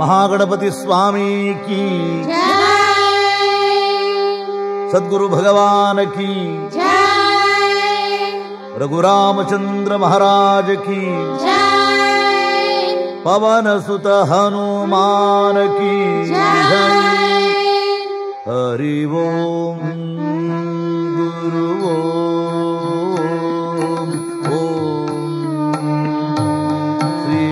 महागणपति स्वामी की सदगुरु भगवान की रघुरामचंद्र महाराज की पवन सुत हनुमान की जय हरि ओम गुरु ओम ओम श्री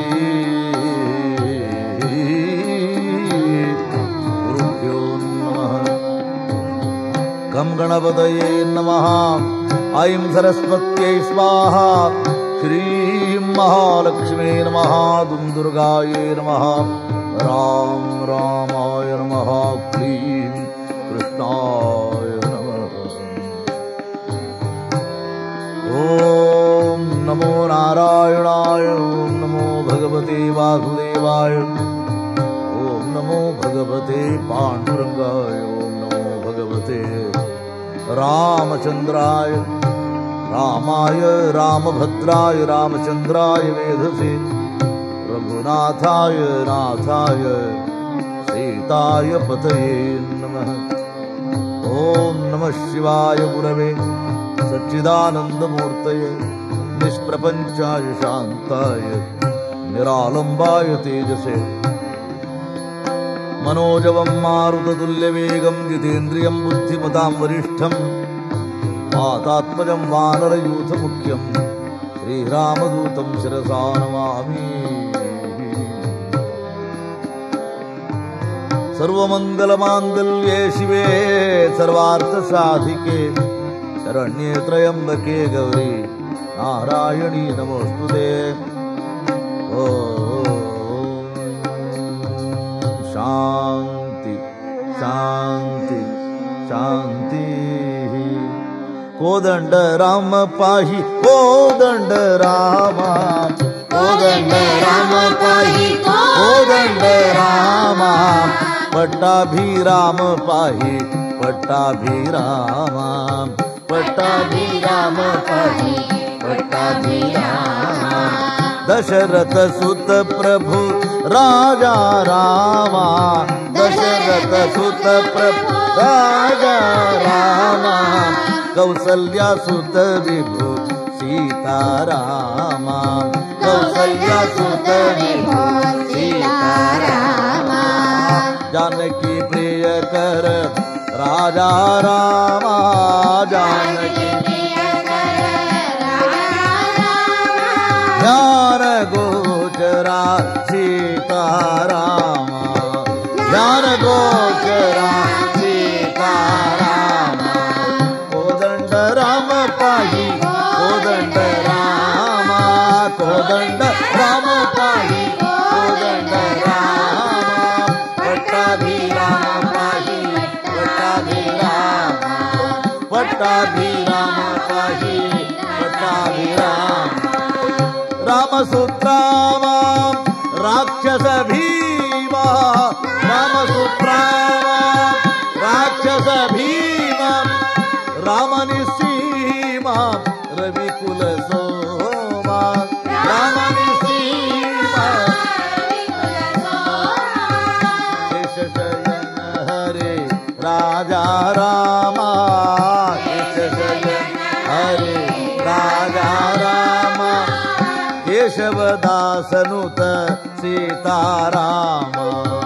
गुरुभ्यो नमः गं गणपतये नमः ऐं सरस्वत्यै स्वाहा श्रीं महालक्ष्मी नमः दुं दुर्गायै नमः राम रामाय नमः क्लीं कृष्णाय नमः ॐ नमो नारायणाय ॐ नमो भगवते वासुदेवाय ॐ नमो भगवते पाण्डुरङ्गाय ॐ नमो भगवते रामचन्द्राय रामाय रामभद्राय रामचन्द्राय वेधसे रघुनाथाय नाथाय सीताय पतये नमः ॐ नमः शिवाय गुरवे सच्चिदानन्दमूर्तये निष्प्रपञ्चाय शान्ताय निरालम्बाय तेजसे मनोजवं मारुततुल्यवेगं जितेन्द्रियं बुद्धिमतां वरिष्ठं मातात्मजं वानरयूथमुख्यं श्रीरामदूतं शिरसा नमामि सर्वमङ्गलमाङ्गल्ये शिवे सर्वार्थसाधिके शरण्ये त्र्यम्बके गौरी नारायणी नमोऽस्तु ओ शान्ति शान्ति शान्ति कोदण्ड राम पाहि कोदण्ड राम कोदण्ड राम पाहि कोदण्ड राम पट्टाभिराम पाहि पट्टाभिराम पट्टाभिराम पाहि पट्टाभिराम दशरथ सुत प्रभु राजा रामा दशरथ सुत प्रभु राजा रामा कौसल्या सुत विभु सीतारामा कौसल्या सुत विभु सीतारामा जानकी प्रिय कर राजा रामा जानकी ध्यान गोचरा सीताराम ध्यान गोचरा सीताराम कोदंड राम पाही कोदंड राम कोदंड राम पाही कोदंड राम पट्टाभिराम पाही पट्टाभिराम पट्टाभिराम पाही पट्टाभिराम रामसूत्रामा राक्षस भीमा रामसूत्रामा राक्षस भीमा रामनिसीमा रविकुल सोमा रामनिसीमा शेषशयन हरे राजा रामा शेषशयन हरे राजा रामा केशवदासनुत सीताराम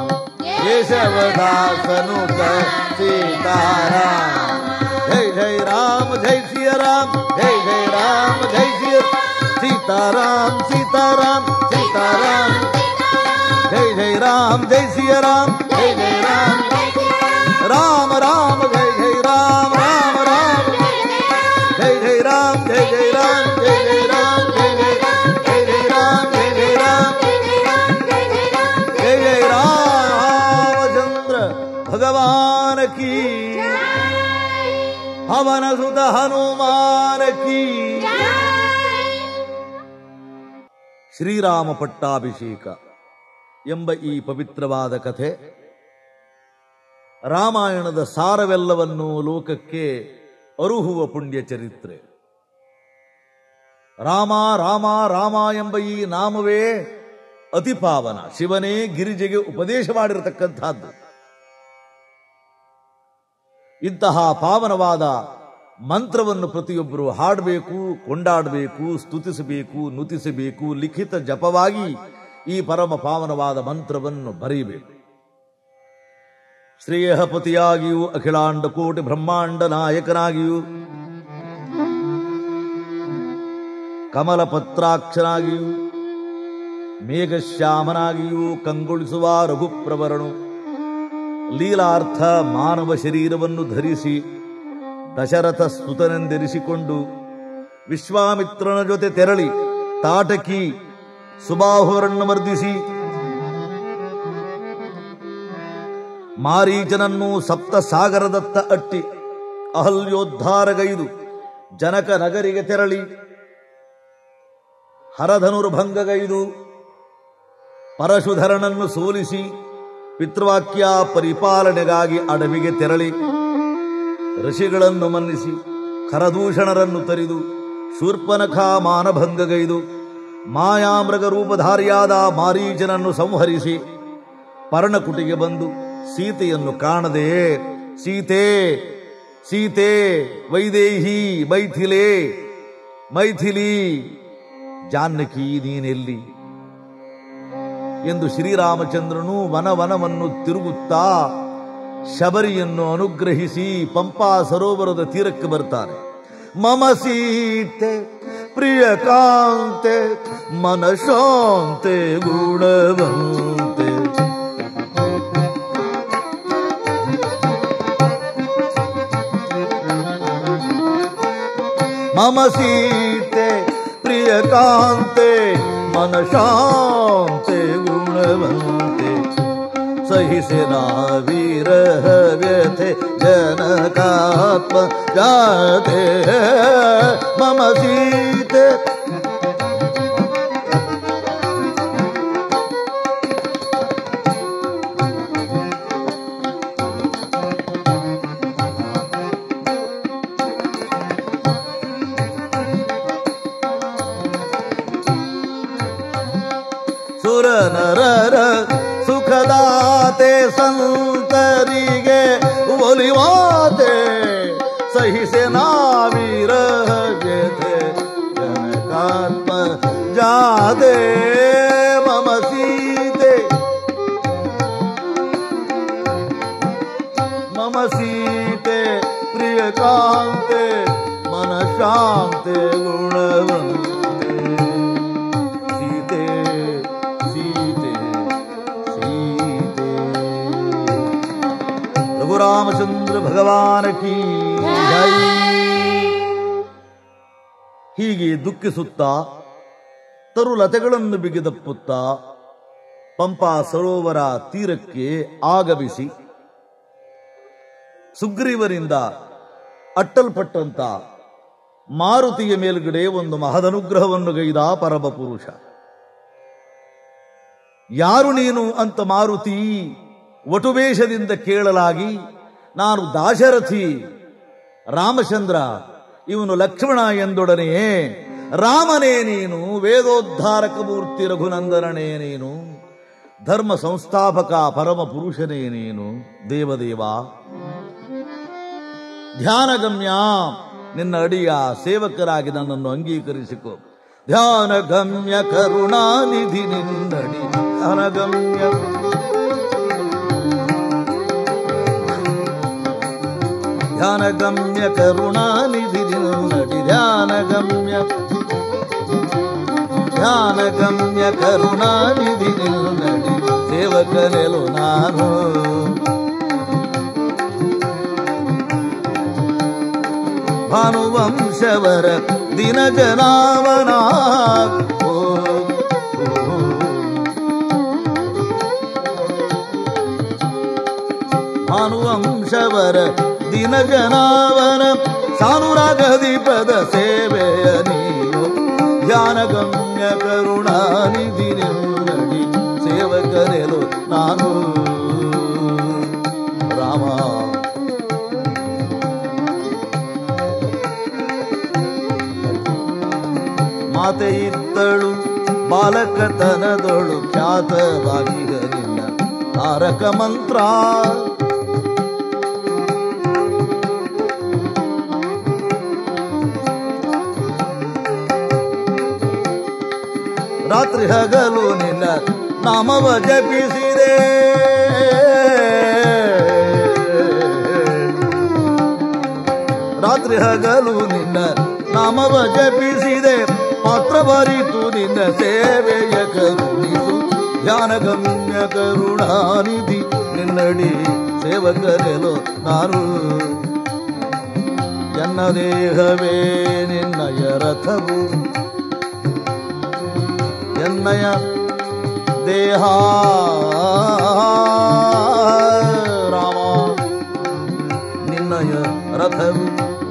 केशवदासनुत सीताराम जय जय राम जय श्री राम जय जय राम जय श्री सीताराम सीताराम सीताराम जय जय राम जय श्री राम जय जय राम राम राम जय जय राम राम राम जय जय राम जय जय राम जय जय राम जय जय जय जय राम जय जय राम जय जय रामचंद्र भगवान की पवन सुत हनुमान की ಶ್ರೀರಾಮ ಪಟ್ಟಾಭಿಷೇಕ ಎಂಬ ಈ ಪವಿತ್ರವಾದ ಕಥೆ ರಾಮಾಯಣದ ಸಾರವೆಲ್ಲವನ್ನು ಲೋಕಕ್ಕೆ ಅರುಹುವ ಪುಣ್ಯ ಚರಿತ್ರೆ ರಾಮ ರಾಮ ರಾಮ ಎಂಬ ಈ ನಾಮವೇ ಅತಿ ಪಾವನ ಶಿವನೇ ಗಿರಿಜೆಗೆ ಉಪದೇಶ ಮಾಡಿರತಕ್ಕಂಥದ್ದು ಇಂತಹ ಪಾವನವಾದ ಮಂತ್ರವನ್ನು ಪ್ರತಿಯೊಬ್ಬರು ಹಾಡಬೇಕು ಕೊಂಡಾಡಬೇಕು ಸ್ತುತಿಸಬೇಕು ನುತಿಸಬೇಕು ಲಿಖಿತ ಜಪವಾಗಿ ಈ ಪರಮ ಪಾವನವಾದ ಮಂತ್ರವನ್ನು ಬರೆಯಬೇಕು ಶ್ರೇಯಪತಿಯಾಗಿಯೂ ಅಖಿಲಾಂಡ ಕೋಟಿ ಬ್ರಹ್ಮಾಂಡ ನಾಯಕನಾಗಿಯೂ ಕಮಲ ಪತ್ರಾಕ್ಷನಾಗಿಯೂ ಮೇಘಶ್ಯಾಮನಾಗಿಯೂ ಕಂಗೊಳಿಸುವ ರಘುಪ್ರವರನು ಲೀಲಾರ್ಥ ಮಾನವ ಶರೀರವನ್ನು ಧರಿಸಿ ದಶರಥ ಸ್ತುತನೆಂದೆನಿಸಿಕೊಂಡು ವಿಶ್ವಾಮಿತ್ರನ ಜೊತೆ ತೆರಳಿ ತಾಟಕಿ ಸುಬಾಹುರನ್ನು ಮರ್ದಿಸಿ ಮಾರೀಚನನ್ನು ಸಪ್ತ ಸಾಗರದತ್ತ ಅಟ್ಟಿ ಅಹಲ್ಯೋದ್ಧಾರಗೈದು ಜನಕ ನಗರಿಗೆ ತೆರಳಿ ಹರಧನುರ್ಭಂಗಗೈದು ಪರಶುಧರನನ್ನು ಸೋಲಿಸಿ ಪಿತೃವಾಕ್ಯ ಪರಿಪಾಲನೆಗಾಗಿ ಅಡವಿಗೆ ತೆರಳಿ ಋಷಿಗಳನ್ನು ಮನ್ನಿಸಿ ಖರದೂಷಣರನ್ನು ತರಿದು ಶೂರ್ಪನಖ ಮಾನಭಂಗಗೈದು ಮಾಯಾಮೃಗ ರೂಪಧಾರಿಯಾದ ಮಾರೀಚನನ್ನು ಸಂಹರಿಸಿ ಪರ್ಣಕುಟಿಗೆ ಬಂದು ಸೀತೆಯನ್ನು ಕಾಣದೆ ಸೀತೆ ಸೀತೆ ವೈದೇಹಿ ಮೈಥಿಲೆ ಮೈಥಿಲಿ ಜಾನಕಿ ನೀನೆಲ್ಲಿ ಎಂದು ಶ್ರೀರಾಮಚಂದ್ರನು ವನವನವನ್ನು ತಿರುಗುತ್ತಾ ಶಬರಿಯನ್ನು ಅನುಗ್ರಹಿಸಿ ಪಂಪಾ ಸರೋವರದ ತೀರಕ್ಕೆ ಬರ್ತಾರೆ ಮಮ ಸೀತೆ ಪ್ರಿಯ ಕಾಂತೆ ಮನಶಾಂತೆ ಗುಣವಂತೆ ಮಮ ಸೀತೆ ಪ್ರಿಯ ಕಾಂತೆ ಮನಶಾಂತೆ ಗುಣವಂತೆ ಸಹಿಸಿನ ವೀರಹ ವ್ಯಥೆ ಜನಕಾತ್ಮ ಜಾತೆ ಮಮ ಸೀತೆ ಸುರ ನರರ ಸುಖದಾತೆ ಸಂತರಿಗೆ ಒಲಿವಾತೆ ಸಹಿಸೆ ನಾವೀರ ವ್ಯಥೆ ಜನಕಾತ್ಮ ಜಾದೆ ಮಮ ಸೀತೆ ಮಮ ಸೀತೆ ಪ್ರಿಯ ಕಾಂತೆ ಮನ ಶಾಂತೆ ಗುಣವಂತೆ ಸೀತೆ ಸೀತೆ ಸೀತೆ ರಘುರಾಮಚಂದ್ರ ಭಗವಾನ ಕೀ ಜೈ ಹೀಗೆ ದುಃಖಿಸುತ್ತಾ ತರುಲತೆಗಳನ್ನು ಬಿಗಿದಪ್ಪುತ್ತಾ ಪಂಪಾ ಸರೋವರ ತೀರಕ್ಕೆ ಆಗಮಿಸಿ ಸುಗ್ರೀವರಿಂದ ಅಟ್ಟಲ್ಪಟ್ಟಂತ ಮಾರುತಿಯ ಮೇಲುಗಡೆ ಒಂದು ಮಹದನುಗ್ರಹವನ್ನು ಗೈದ ಪರಮ ಪುರುಷ ಯಾರು ನೀನು ಅಂತ ಮಾರುತಿ ವಟುವೇಷದಿಂದ ಕೇಳಲಾಗಿ ನಾನು ದಾಶರಥಿ ರಾಮಚಂದ್ರ ಇವನು ಲಕ್ಷ್ಮಣ ಎಂದೊಡನೆಯೇ ರಾಮನೇ ನೀನು ವೇದೋದ್ಧಾರಕ ಮೂರ್ತಿ ರಘುನಂದನನೇ ನೀನು ಧರ್ಮ ಸಂಸ್ಥಾಪಕ ಪರಮ ಪುರುಷನೇ ನೀನು ದೇವದೇವ ಧ್ಯಾನಗಮ್ಯ ನಿನ್ನ ಅಡಿಯ ಸೇವಕರಾಗಿ ನನ್ನನ್ನು ಅಂಗೀಕರಿಸಿಕೊ ಧ್ಯಾನಗಮ್ಯ ಕರುಣಾನಿಧಿ ನಿನ್ನಡಿ ಧ್ಯಾನಗಮ್ಯ ಧ್ಯಾನಗಮ್ಯ ಕರುಣಾನಿಧಿ ನಿನ್ನಡಿ ಧ್ಯಾನಗಮ್ಯ ಧ್ಯಾನಗಮ್ಯ ಕರುಣಾನಿಧಿ ನಿನ್ನಡಿ ಸೇವಕನೆಲು ನಾನು ಭಾನುವಂಶವರ ದಿನ ಜನಾವನ ಭಾನುವಂಶವರ ದಿನ ಜನಾವನ ಸಾನುರಾಗದೀಪದ ಸೇವೆಯ ನೀನು ಧ್ಯಾನಗಮ್ಯ ಕರುಣಾನಿಧಿ ನಿನ್ನಡಿ ಸೇವಕರೆಲು ನಾನು ರಾಮ ಮಾತೆ ಇದ್ದಳು ಬಾಲಕತನದೊಳು ಖ್ಯಾತ ಸದಾಗಿಹ ನಿನ್ನ ತಾರಕ ಮಂತ್ರ ರಾತ್ರಿ ಹಗಲು ನಿನ್ನ ನಾಮವ ಜಪಿಸಿದೆ ರಾತ್ರಿ ಹಗಲು ನಿನ್ನ ನಾಮವ ಜಪಿಸಿದೆ ಮಾತ್ರ ಬರಿತು ನಿನ್ನ ಸೇವೆಯ ಕರುಣಿಸು ಧ್ಯಾನಗಮ್ಯ ಕರುಣಾನಿಧಿ ನಿನ್ನಡಿ ಸೇವಕರೆಲು ನಾನು ಎನ್ನ ದೇಹವೇ ನಿನ್ನಯ ರಥವು ಎನ್ನಯ ದೇಹ ರಾಮ ನಿನ್ನಯ ರಥವು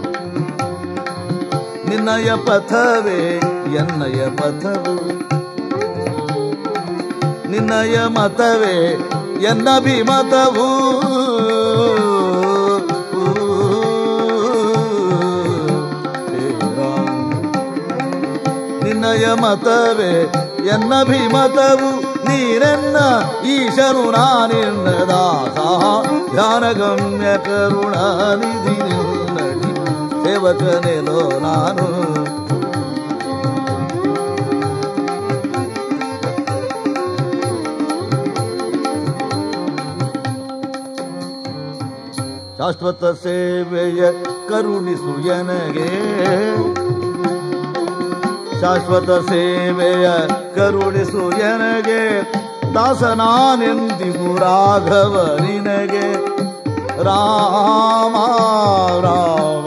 ನಿನ್ನಯ ಪಥವೇ ಎನ್ನಯ ಪಥವು ನಿನ್ನಯ ಮತವೇ ಎನ್ನಭಿಮತವು ಹೇ ರಾಮ ನಿನ್ನಯ ಮತವೇ ಎನ್ನಭಿಮತವು ನೀನೆನ್ನ ಈಶನು ನಾನಿನ್ನ ದಾಸ ಧ್ಯಾನಗಮ್ಯ ಕರುಣಾನಿಧಿ ನಿನ್ನಡಿ ಸೇವಕನೆಲೋ ನಾನು ಶಾಶ್ವತ ಸೇವೆಯ ಕರುಣಿಸು ಎನಗೆ ಶಾಶ್ವತ ಸೇವೆಯ ಕರುಣಿಸು ಎನಗೆ ದಾಸನಾನೆಂದಿಗೂ ರಾಘವ ನಿನಗೆ ರಾಮ ರಾಮ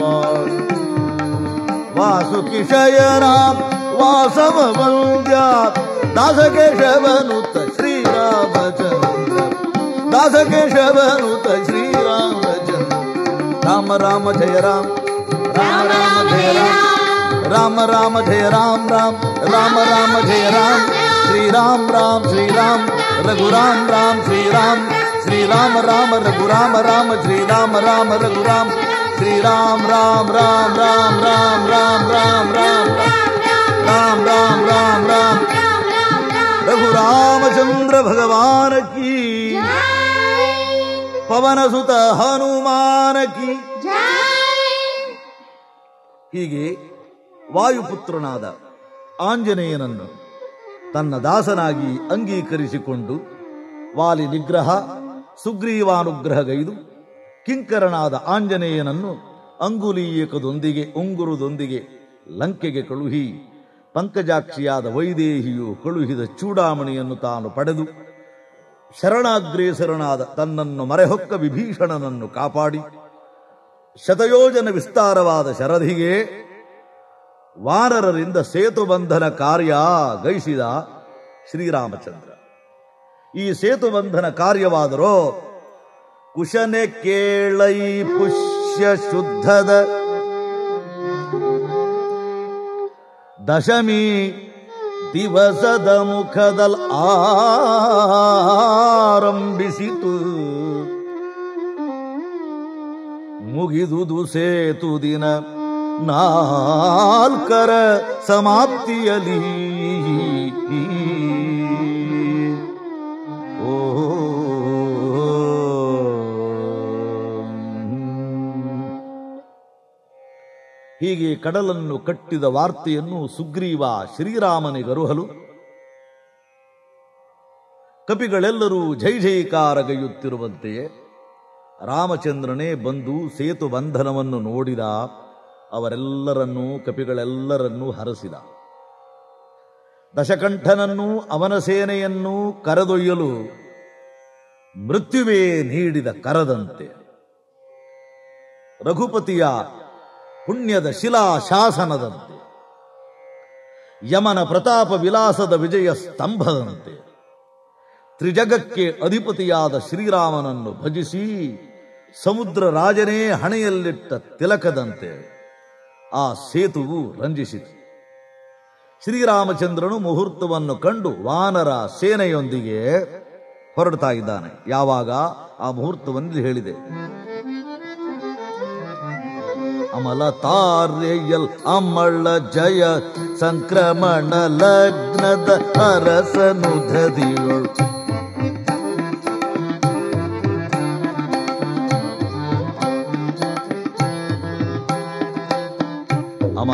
ವಾಸುಕಿಶಯನ ವಾಸವ ವಂದ್ಯ ದಾಸಕೇಶವನುತ ಶ್ರೀರಾಮಚಂದ್ರ ದಾಸಕೇಶವನುತ ಶ್ರೀರಾಮಚಂದ್ರ ರಾಮ ರಾಮ ಜಯ ರಾಮ ರಾಮ ರಾಮ ಜಯ ರಾಮ ರಾಮ ರಾಮ ಜಯ ರಾಮ ರಾಮ ರಾಮ ರಾಮ ಜಯ ರಾಮ ಶ್ರೀರಾಮ ರಾಮ ಶ್ರೀರಾಮ ರಘುರಾಮ ರಾಮ ಶ್ರೀರಾಮ ಶ್ರೀರಾಮ ರಾಮ ರಘುರಾಮ ರಾಮ ಶ್ರೀರಾಮ ರಾಮ ರಘುರಾಮ ಶ್ರೀರಾಮ ರಾಮ ರಾಮ ರಾಮ ರಾಮ ರಾಮ ರಾಮ ರಾಮ ರಾಮ ರಾಮ ರಾಮ ರಾಮ ರಘುರಾಮಚಂದ್ರ ಭಗವಾನ ಕೀ ಪವನ ಸುತ ಹನುಮಾನ ಕೀ ಹೀಗೆ ವಾಯುಪುತ್ರನಾದ ಆಂಜನೇಯನನ್ನು ತನ್ನ ದಾಸನಾಗಿ ಅಂಗೀಕರಿಸಿಕೊಂಡು ವಾಲಿ ನಿಗ್ರಹ ಸುಗ್ರೀವಾನುಗ್ರಹಗೈದು ಕಿಂಕರನಾದ ಆಂಜನೇಯನನ್ನು ಅಂಗುಲೀಯಕದೊಂದಿಗೆ ಉಂಗುರದೊಂದಿಗೆ ಲಂಕೆಗೆ ಕಳುಹಿ ಪಂಕಜಾಕ್ಷಿಯಾದ ವೈದೇಹಿಯು ಕಳುಹಿದ ಚೂಡಾಮಣಿಯನ್ನು ತಾನು ಪಡೆದು ಶರಣಾಗ್ರೇಸರನಾದ ತನ್ನನ್ನು ಮರೆಹೊಕ್ಕ ವಿಭೀಷಣನನ್ನು ಕಾಪಾಡಿ ಶತಯೋಜನ ವಿಸ್ತಾರವಾದ ಶರಧಿಗೆ ವಾನರರಿಂದ ಸೇತುಬಂಧನ ಕಾರ್ಯ ಗೈಸಿದ ಶ್ರೀರಾಮಚಂದ್ರ ಈ ಸೇತುಬಂಧನ ಕಾರ್ಯವಾದರೋ ಕುಶನೆ ಕೇಳೈ ಪುಷ್ಯ ಶುದ್ಧದ ದಶಮಿ ದಿವಸದ ಮುಖದಲ್ ಆರಂಭಿಸಿತು ಮುಗಿದುದು ಸೇತು ದಿನ ನಾಲ್ಕರ ಸಮಾಪ್ತಿಯಲಿ ಓ ಹೀಗೆ ಕಡಲನ್ನು ಕಟ್ಟಿದ ವಾರ್ತೆಯನ್ನು ಸುಗ್ರೀವ ಶ್ರೀರಾಮನಿಗರುಹಲು ಕಪಿಗಳೆಲ್ಲರೂ ಜೈ ಜೈಕಾರಗೈಯುತ್ತಿರುವಂತೆಯೇ ರಾಮಚಂದ್ರನೇ ಬಂದು ಸೇತು ಬಂಧನವನ್ನು ನೋಡಿದ ಅವರೆಲ್ಲರನ್ನೂ ಕಪಿಗಳೆಲ್ಲರನ್ನೂ ಹರಸಿದ ದಶಕಂಠನನ್ನೂ ಅವನ ಸೇನೆಯನ್ನೂ ಕರೆದೊಯ್ಯಲು ಮೃತ್ಯುವೇ ನೀಡಿದ ಕರದಂತೆ ರಘುಪತಿಯ ಪುಣ್ಯದ ಶಿಲಾ ಶಾಸನದಂತೆ ಯಮನ ಪ್ರತಾಪ ವಿಲಾಸದ ವಿಜಯ ಸ್ತಂಭದಂತೆ ತ್ರಿಜಗಕ್ಕೆ ಅಧಿಪತಿಯಾದ ಶ್ರೀರಾಮನನ್ನು ಭಜಿಸಿ ಸಮುದ್ರ ರಾಜನೇ ಹಣೆಯಲ್ಲಿಟ್ಟ ತಿಲಕದಂತೆ ಆ ಸೇತುವು ರಂಜಿಸಿತು ಶ್ರೀರಾಮಚಂದ್ರನು ಮುಹೂರ್ತವನ್ನು ಕಂಡು ವಾನರ ಸೇನೆಯೊಂದಿಗೆ ಹೊರಡ್ತಾ ಇದ್ದಾನೆ ಯಾವಾಗ ಆ ಮುಹೂರ್ತವನ್ನು ಹೇಳಿದೆ ಅಮಲ ತಾರ್ಯಲ್ ಅಮಳ ಜಯ ಸಂಕ್ರಮಣ ಲಗ್ನದ ಅರಸನು ಧದಿಯೊಳ್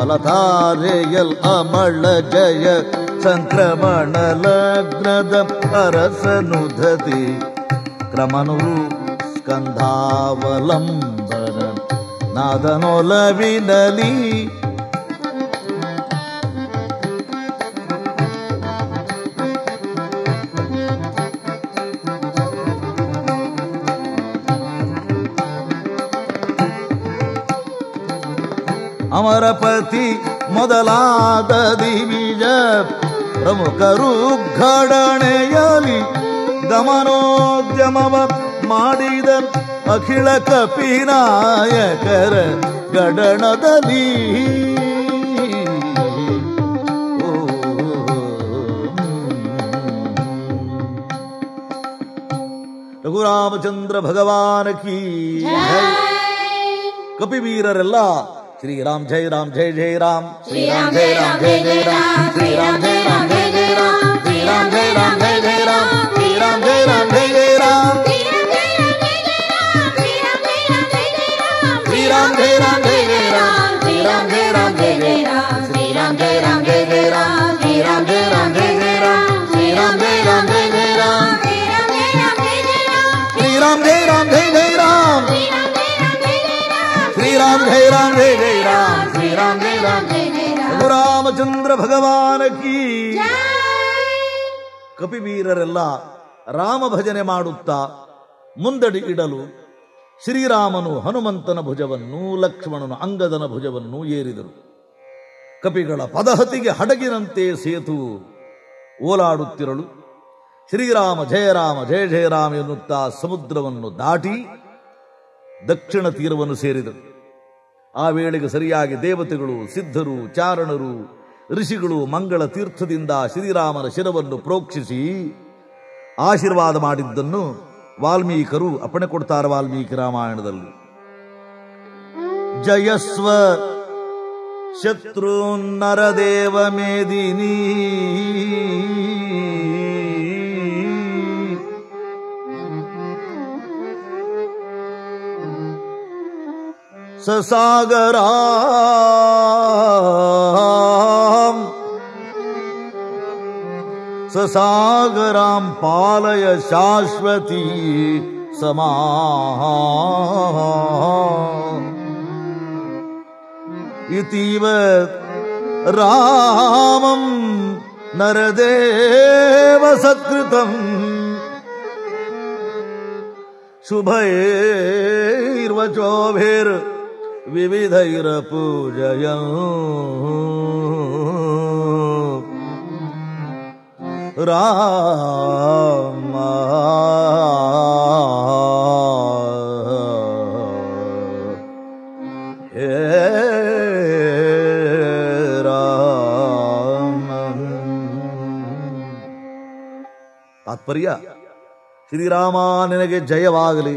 ಅಮಲತಾರೆಯಲ್ ಅಮಳ ಜಯ ಸಂಕ್ರಮಣ ಲಗ್ನದ ಅರಸನುಧತಿ ಕ್ರಮನುರು ಸ್ಕಂಧಾವಲಂಬನ ನಾದನೊಲವಿನಲಿ ಅಮರಪತಿ ಮೊದಲಾದ ದಿವಿಜ ಪ್ರಮುಖರು ಘಡಣೆಯಲಿ ಗಮನೋದ್ಯಮವ ಮಾಡಿದ ಅಖಿಳ ಕಪಿನಾಯಕರ ಗಡಣದಲ್ಲಿ ಓ, ರಘುರಾಮಚಂದ್ರ ಭಗವಾನ ಕೀ ಜೈ. ಕಪಿವೀರರೆಲ್ಲ ಶ್ರೀರಾಮ್ ಜೈ ರಾಮ್ ಜೈ ಜೈ ರಾಮ್ ಶ್ರೀರಾಮ್ ಜೈ ರಾಮ್ ಜೈ ಜೈ ರಾಮ್ ಶ್ರೀರಾಮ್ ಜೈ ರಾಮ್ ಜೈ ಜೈ ರಾಮ್ ಶ್ರೀರಾಮ್ ಜೈ ರಾಮ್ ಜೈ ಜೈ ರಾಮ್ ಶ್ರೀರಾಮ್ ಜೈ ರಾಮ್ ಜೈ ಜೈ ರಾಮ್ ಶ್ರೀರಾಮ್ ಜೈ ರಾಮ್ ಜೈ ಜೈ ರಾಮ್ ಶ್ರೀರಾಮ್ ಜೈ ರಾಮ್ ಜೈ ಜೈ ರಾಮ್ ಶ್ರೀರಾಮ್ ಜೈ ರಾಮ್ ಜೈ ಜೈ ರಾಮ್ ಶ್ರೀರಾಮ್ ಜೈ ರಾಮ್ ಜೈ ಜೈ ರಾಮ್ ಶ್ರೀರಾಮ್ ಜೈ ರಾಮ್ ಜೈ ಜೈ ರಾಮ್ ಶ್ರೀರಾಮ್ ಜೈ ರಾಮ್ ಜೈ ಜೈ ರಾಮ್ ಶ್ರೀರಾಮ್ ಜೈ ರಾಮ್ ಜೈ ಜೈ ರಾಮ್ ಶ್ರೀರಾಮ್ ಜೈ ರಾಮ್ ರಘುರಾಮಚಂದ್ರ ಭಗವಾನ ಕೀ ಕಪಿವೀರರೆಲ್ಲ ರಾಮ ಭಜನೆ ಮಾಡುತ್ತಾ ಮುಂದಡಿ ಇಡಲು ಶ್ರೀರಾಮನು ಹನುಮಂತನ ಭುಜವನ್ನು ಲಕ್ಷ್ಮಣನು ಅಂಗದನ ಭುಜವನ್ನು ಏರಿದರು ಕಪಿಗಳ ಪದಹತಿಗೆ ಹಡಗಿನಂತೆ ಸೇತು ಓಲಾಡುತ್ತಿರಲು ಶ್ರೀರಾಮ ಜಯರಾಮ ಜಯ ಜಯರಾಮ ಎನ್ನುತ್ತಾ ಸಮುದ್ರವನ್ನು ದಾಟಿ ದಕ್ಷಿಣ ತೀರವನ್ನು ಸೇರಿದರು ಆ ವೇಳೆಗೆ ಸರಿಯಾಗಿ ದೇವತೆಗಳು ಸಿದ್ಧರು ಚಾರಣರು ಋಷಿಗಳು ಮಂಗಳ ತೀರ್ಥದಿಂದ ಶ್ರೀರಾಮನ ಶಿರವನ್ನು ಪ್ರೋಕ್ಷಿಸಿ ಆಶೀರ್ವಾದ ಮಾಡಿದ್ದನ್ನು ವಾಲ್ಮೀಕರು ಅಪ್ಪಣೆ ಕೊಡ್ತಾರೆ ವಾಲ್ಮೀಕಿ ರಾಮಾಯಣದಲ್ಲಿ ಜಯಸ್ವ ಶತ್ರು ನರದೇವ ಮೇದಿನಿ ಸಸಾಗರಾಂ ಸಸಾಗರಾಂ ಪಾಲಯ ಶಾಶ್ವತಿ ಸಮಾ ಇತೀವ ರಾಮಂ ನರದೇವ ಸತ್ಕೃತಂ ಶುಭೈರ್ವಚೋಭಿರ್ ವಿವಿಧೈರ ಪೂಜಯ ರಾಮ ಹೇ ರಾಮ ತಾತ್ಪರ್ಯ ಶ್ರೀರಾಮ ನಿನಗೆ ಜಯವಾಗಲಿ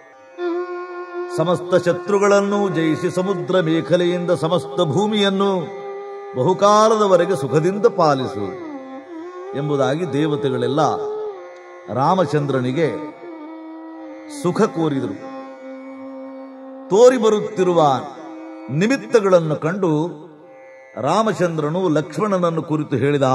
ಸಮಸ್ತ ಶತ್ರುಗಳನ್ನು ಜಯಿಸಿ ಸಮುದ್ರ ಮೇಖಲೆಯಿಂದ ಸಮಸ್ತ ಭೂಮಿಯನ್ನು ಬಹುಕಾಲದವರೆಗೆ ಸುಖದಿಂದ ಪಾಲಿಸು ಎಂಬುದಾಗಿ ದೇವತೆಗಳೆಲ್ಲ ರಾಮಚಂದ್ರನಿಗೆ ಸುಖ ಕೋರಿದರು ತೋರಿ ಬರುತ್ತಿರುವ ನಿಮಿತ್ತಗಳನ್ನು ಕಂಡು ರಾಮಚಂದ್ರನು ಲಕ್ಷ್ಮಣನನ್ನು ಕುರಿತು ಹೇಳಿದ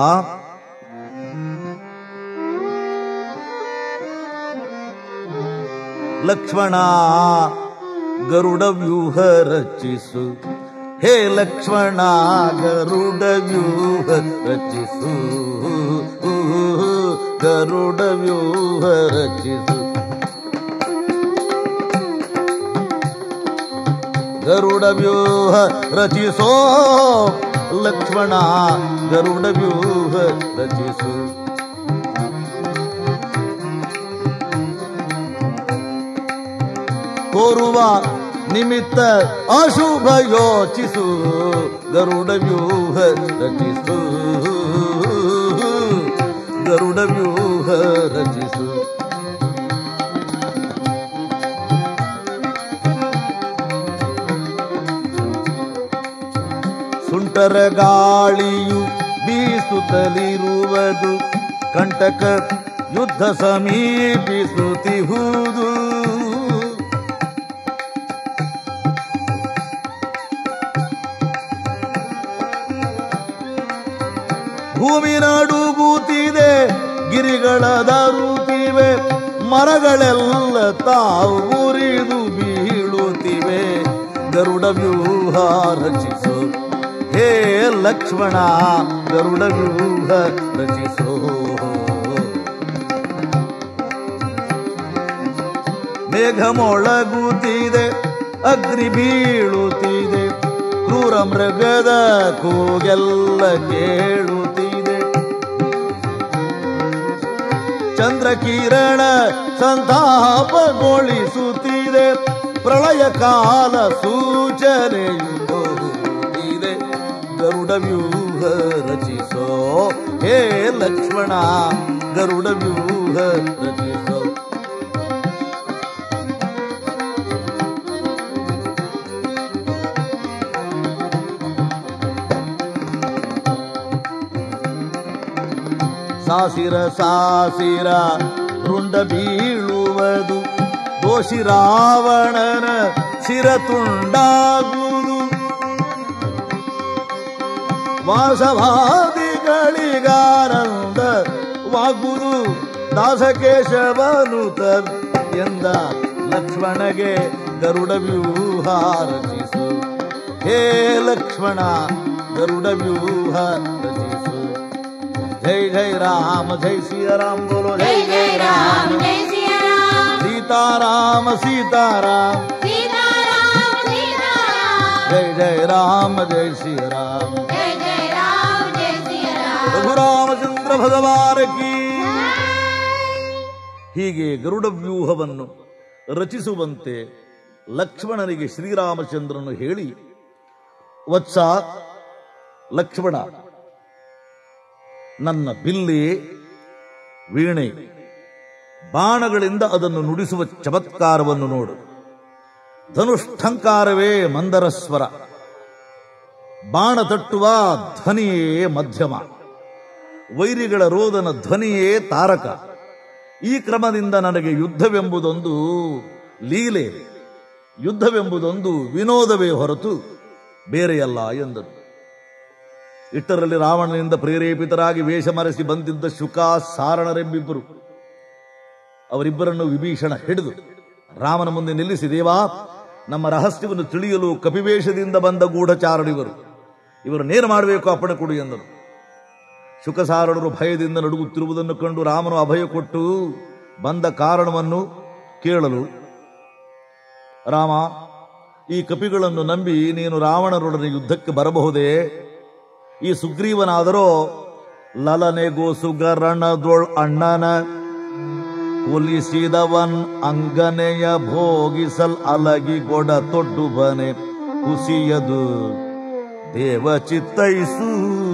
ಲಕ್ಷ್ಮಣ ಗರುಡ ವ್ಯೂಹ ರಚಿಸು ಹೇ ಲಕ್ಷ್ಮಣ ಗರುಡ ವ್ಯೂಹ ರಚಿಸು ಗರುಡ ವ್ಯೂಹ ರಚಿಸು ಗರುಡ ವ್ಯೂಹ ರಚಿಸೋ ಲಕ್ಷ್ಮಣ ಗರುಡ ವ್ಯೂಹ ರಚಿಸು ತೋರುವ ನಿಮಿತ್ತ ಅಶುಭ ಯೋಚಿಸು ಗರುಡ ವ್ಯೂಹ ರಚಿಸು ಗರುಡ ವ್ಯೂಹ ರಚಿಸು ಸುಂಟರ ಗಾಳಿಯು ಬೀಸುತ್ತಲಿರುವುದು ಕಂಟಕ ಯುದ್ಧ ಸಮೀಪಿಸುತ್ತಿಹುದು ಭೂಮಿ ನಡುಗುತ್ತಿದೆ ಗಿರಿಗಳ ದಾರುತ್ತಿವೆ ಮರಗಳೆಲ್ಲ ತಾವು ಮುರಿದು ಬೀಳುತ್ತಿವೆ ಗರುಡ ವ್ಯೂಹ ರಚಿಸು ಹೇ ಲಕ್ಷ್ಮಣ ಗರುಡ ವ್ಯೂಹ ರಚಿಸೋ ಮೇಘ ಮೊಳಗುತ್ತಿದೆ ಅಗ್ನಿ ಬೀಳುತ್ತಿದೆ ಕ್ರೂರ ಮೃಗದ ಕೂಗೆಲ್ಲ ಕೇಳುತ್ತಿದೆ ಚಂದ್ರ ಕಿರಣ ಸಂತಾಪಗೊಳಿಸುತ್ತಿದೆ ಪ್ರಳಯ ಕಾಲ ಸೂಚನೆಯುಂಟೋಗುತ್ತಿದೆ ಗರುಡ ವ್ಯೂಹ ರಚಿಸೋ ಹೇ ಲಕ್ಷ್ಮಣ ಗರುಡ ವ್ಯೂಹ ರಚಿಸೋ ಸಾಸಿರ ಸಾಸಿರ ರುಂಡ ಬೀಳುವುದು ದೋಷಿ ರಾವಣನ ಶಿರ ತುಂಡಾಗುವುದು ವಾಸವಾದಿಗಳಿಗಾನಂದ ವಾಗುವುದು ದಾಸಕೇಶವನು ತರ್ ಎಂದ ಲಕ್ಷ್ಮಣಗೆ ಗರುಡ ವ್ಯೂಹ ರಚಿಸು ಹೇ ಲಕ್ಷ್ಮಣ ಗರುಡ ವ್ಯೂಹ ರಚಿಸು ಜೈ ಜೈ ರಾಮ ಜೈ ಸಿಯ ರಾಮ್ ಬೋಲೋ ಜೈ जय जय राम जय सिया राम ಸೀತಾರಾಮ ಸೀತಾರಾಮ್ सीताराम सीताराम ಜೈ ಜೈ ರಾಮ ಜೈ ಸಿಯ ರಾಮ್ जय जय राम जय सिया राम ರಘುರಾಮಚಂದ್ರ ಭಗವಾನ ಕೀ ಹೀಗೆ ಗರುಡ ವ್ಯೂಹವನ್ನು ರಚಿಸುವಂತೆ ಲಕ್ಷ್ಮಣನಿಗೆ ಶ್ರೀರಾಮಚಂದ್ರನು ಹೇಳಿ ವತ್ಸ ಲಕ್ಷ್ಮಣ ನನ್ನ ಬಿಲ್ಲಿ ವೀಣೆ ಬಾಣಗಳಿಂದ ಅದನ್ನು ನುಡಿಸುವ ಚಮತ್ಕಾರವನ್ನು ನೋಡು ಧನುಷ್ಠಂಕಾರವೇ ಮಂದರ ಸ್ವರ ಬಾಣ ತಟ್ಟುವ ಧ್ವನಿಯೇ ಮಧ್ಯಮ ವೈರಿಗಳ ರೋದನ ಧ್ವನಿಯೇ ತಾರಕ ಈ ಕ್ರಮದಿಂದ ನನಗೆ ಯುದ್ಧವೆಂಬುದೊಂದು ಲೀಲೆ ಯುದ್ಧವೆಂಬುದೊಂದು ವಿನೋದವೇ ಹೊರತು ಬೇರೆಯಲ್ಲ ಎಂದರು ಇಟ್ಟರಲ್ಲಿ ರಾವಣನಿಂದ ಪ್ರೇರೇಪಿತರಾಗಿ ವೇಷ ಮರೆಸಿ ಬಂದಿದ್ದ ಶುಕ ಸಾರಣರೆಂಬಿಬ್ಬರು ಅವರಿಬ್ಬರನ್ನು ವಿಭೀಷಣ ಹಿಡಿದು ರಾಮನ ಮುಂದೆ ನಿಲ್ಲಿಸಿ ದೇವಾ ನಮ್ಮ ರಹಸ್ಯವನ್ನು ತಿಳಿಯಲು ಕಪಿವೇಷದಿಂದ ಬಂದ ಗೂಢಚಾರಣಿವರು ಇವರನ್ನೇನು ಮಾಡಬೇಕು ಅಪ್ಪಣೆ ಕೊಡು ಎಂದರು ಶುಕಸಾರಣರು ಭಯದಿಂದ ನಡುಗುತ್ತಿರುವುದನ್ನು ಕಂಡು ರಾಮನು ಅಭಯ ಕೊಟ್ಟು ಬಂದ ಕಾರಣವನ್ನು ಕೇಳಲು ರಾಮ ಈ ಕಪಿಗಳನ್ನು ನಂಬಿ ನೀನು ರಾವಣರೊಡನೆ ಯುದ್ಧಕ್ಕೆ ಬರಬಹುದೇ ಈ ಸುಗ್ರೀವನಾದರೋ ಲಲನೆಗೋ ಸುಗರಣದೊಳ್ ಅಣ್ಣನ ಒಲಿಸಿದವನ್ ಅಂಗನೆಯ ಭೋಗಿಸಲ್ ಅಲಗಿ ಗೊಡ ತೊಡ್ಡುಬನೆ ಕುಸಿಯದು ದೇವ ಚಿತ್ತೈಸು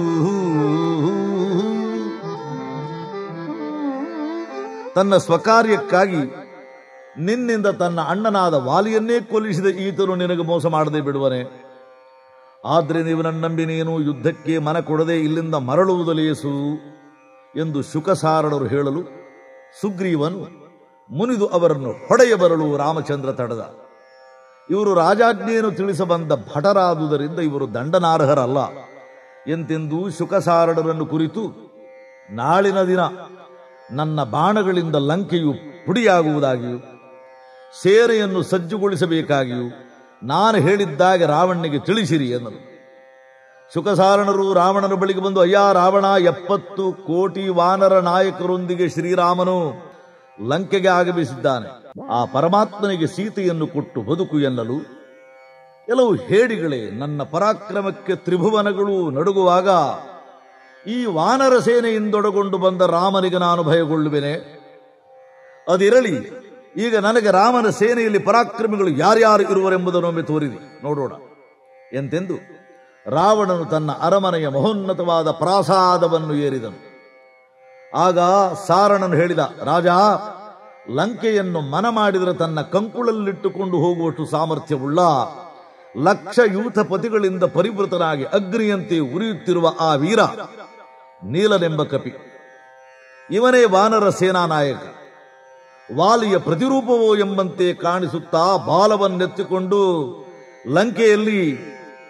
ತನ್ನ ಸ್ವಕಾರ್ಯಕ್ಕಾಗಿ ನಿನ್ನಿಂದ ತನ್ನ ಅಣ್ಣನಾದ ವಾಲಿಯನ್ನೇ ಕೊಲ್ಲಿಸಿದ ಈತನು ನಿನಗೆ ಮೋಸ ಮಾಡದೆ ಬಿಡುವನೆ ಆದ್ರೆ ನೀವು ನಂಬಿ ನೀನು ಯುದ್ಧಕ್ಕೆ ಮನ ಕೊಡದೆ ಇಲ್ಲಿಂದ ಮರಳುವುದಲೇಸು ಎಂದು ಶುಕಸಾರಣರು ಹೇಳಲು ಸುಗ್ರೀವನು ಮುನಿದು ಅವರನ್ನು ಹೊಡೆಯ ಬರಲು ರಾಮಚಂದ್ರ ತಡೆದ ಇವರು ರಾಜಾಜ್ಞೆಯನ್ನು ತಿಳಿಸಬಂದ ಭಟರಾದುದರಿಂದ ಇವರು ದಂಡನಾರ್ಹರಲ್ಲ ಎಂತೆಂದು ಶುಕಸಾರಣರನ್ನು ಕುರಿತು ನಾಳಿನ ದಿನ ನನ್ನ ಬಾಣಗಳಿಂದ ಲಂಕೆಯು ಪುಡಿಯಾಗುವುದಾಗಿಯೂ ಸೇನೆಯನ್ನು ಸಜ್ಜುಗೊಳಿಸಬೇಕಾಗಿಯೂ ನಾನು ಹೇಳಿದ್ದಾಗ ರಾವಣನಿಗೆ ತಿಳಿಸಿರಿ ಎಂದರು ಶುಕಸಾರಣರು ರಾವಣನ ಬಳಿಗೆ ಬಂದು ಅಯ್ಯ ರಾವಣ ಎಪ್ಪತ್ತು ಕೋಟಿ ವಾನರ ನಾಯಕರೊಂದಿಗೆ ಶ್ರೀರಾಮನು ಲಂಕೆಗೆ ಆಗಮಿಸಿದ್ದಾನೆ ಆ ಪರಮಾತ್ಮನಿಗೆ ಸೀತೆಯನ್ನು ಕೊಟ್ಟು ಬದುಕು ಎನ್ನಲು ಕೆಲವು ಹೇಡಿಗಳೇ ನನ್ನ ಪರಾಕ್ರಮಕ್ಕೆ ತ್ರಿಭುವನಗಳು ನಡುಗುವಾಗ ಈ ವಾನರ ಸೇನೆಯಿಂದೊಡಗೊಂಡು ಬಂದ ರಾಮನಿಗೆ ನಾನು ಭಯಗೊಳ್ಳುವೆನೆ ಅದಿರಲಿ ಈಗ ನನಗೆ ರಾಮನ ಸೇನೆಯಲ್ಲಿ ಪರಾಕ್ರಮಿಗಳು ಯಾರ್ಯಾರು ಇರುವರೆಂಬುದನ್ನೊಮ್ಮೆ ತೋರಿರಿ ನೋಡೋಣ ಎಂತೆಂದು ರಾವಣನು ತನ್ನ ಅರಮನೆಯ ಮಹೋನ್ನತವಾದ ಪ್ರಾಸಾದವನ್ನು ಏರಿದನು ಆಗ ಸಾರಣನು ಹೇಳಿದ ರಾಜ ಲಂಕೆಯನ್ನು ಮನ ಮಾಡಿದರೆ ತನ್ನ ಕಂಕುಳಲ್ಲಿಟ್ಟುಕೊಂಡು ಹೋಗುವಷ್ಟು ಸಾಮರ್ಥ್ಯವುಳ್ಳ ಲಕ್ಷ ಯೂಥ ಪತಿಗಳಿಂದ ಪರಿವೃತನಾಗಿ ಅಗ್ನಿಯಂತೆ ಉರಿಯುತ್ತಿರುವ ಆ ವೀರ ನೀಲನೆಂಬ ಕಪಿ ಇವನೇ ವಾನರ ಸೇನಾ ನಾಯಕ ವಾಲಿಯ ಪ್ರತಿರೂಪವೋ ಎಂಬಂತೆ ಕಾಣಿಸುತ್ತಾ ಬಾಲವನ್ನೆತ್ತಿಕೊಂಡು ಲಂಕೆಯಲ್ಲಿ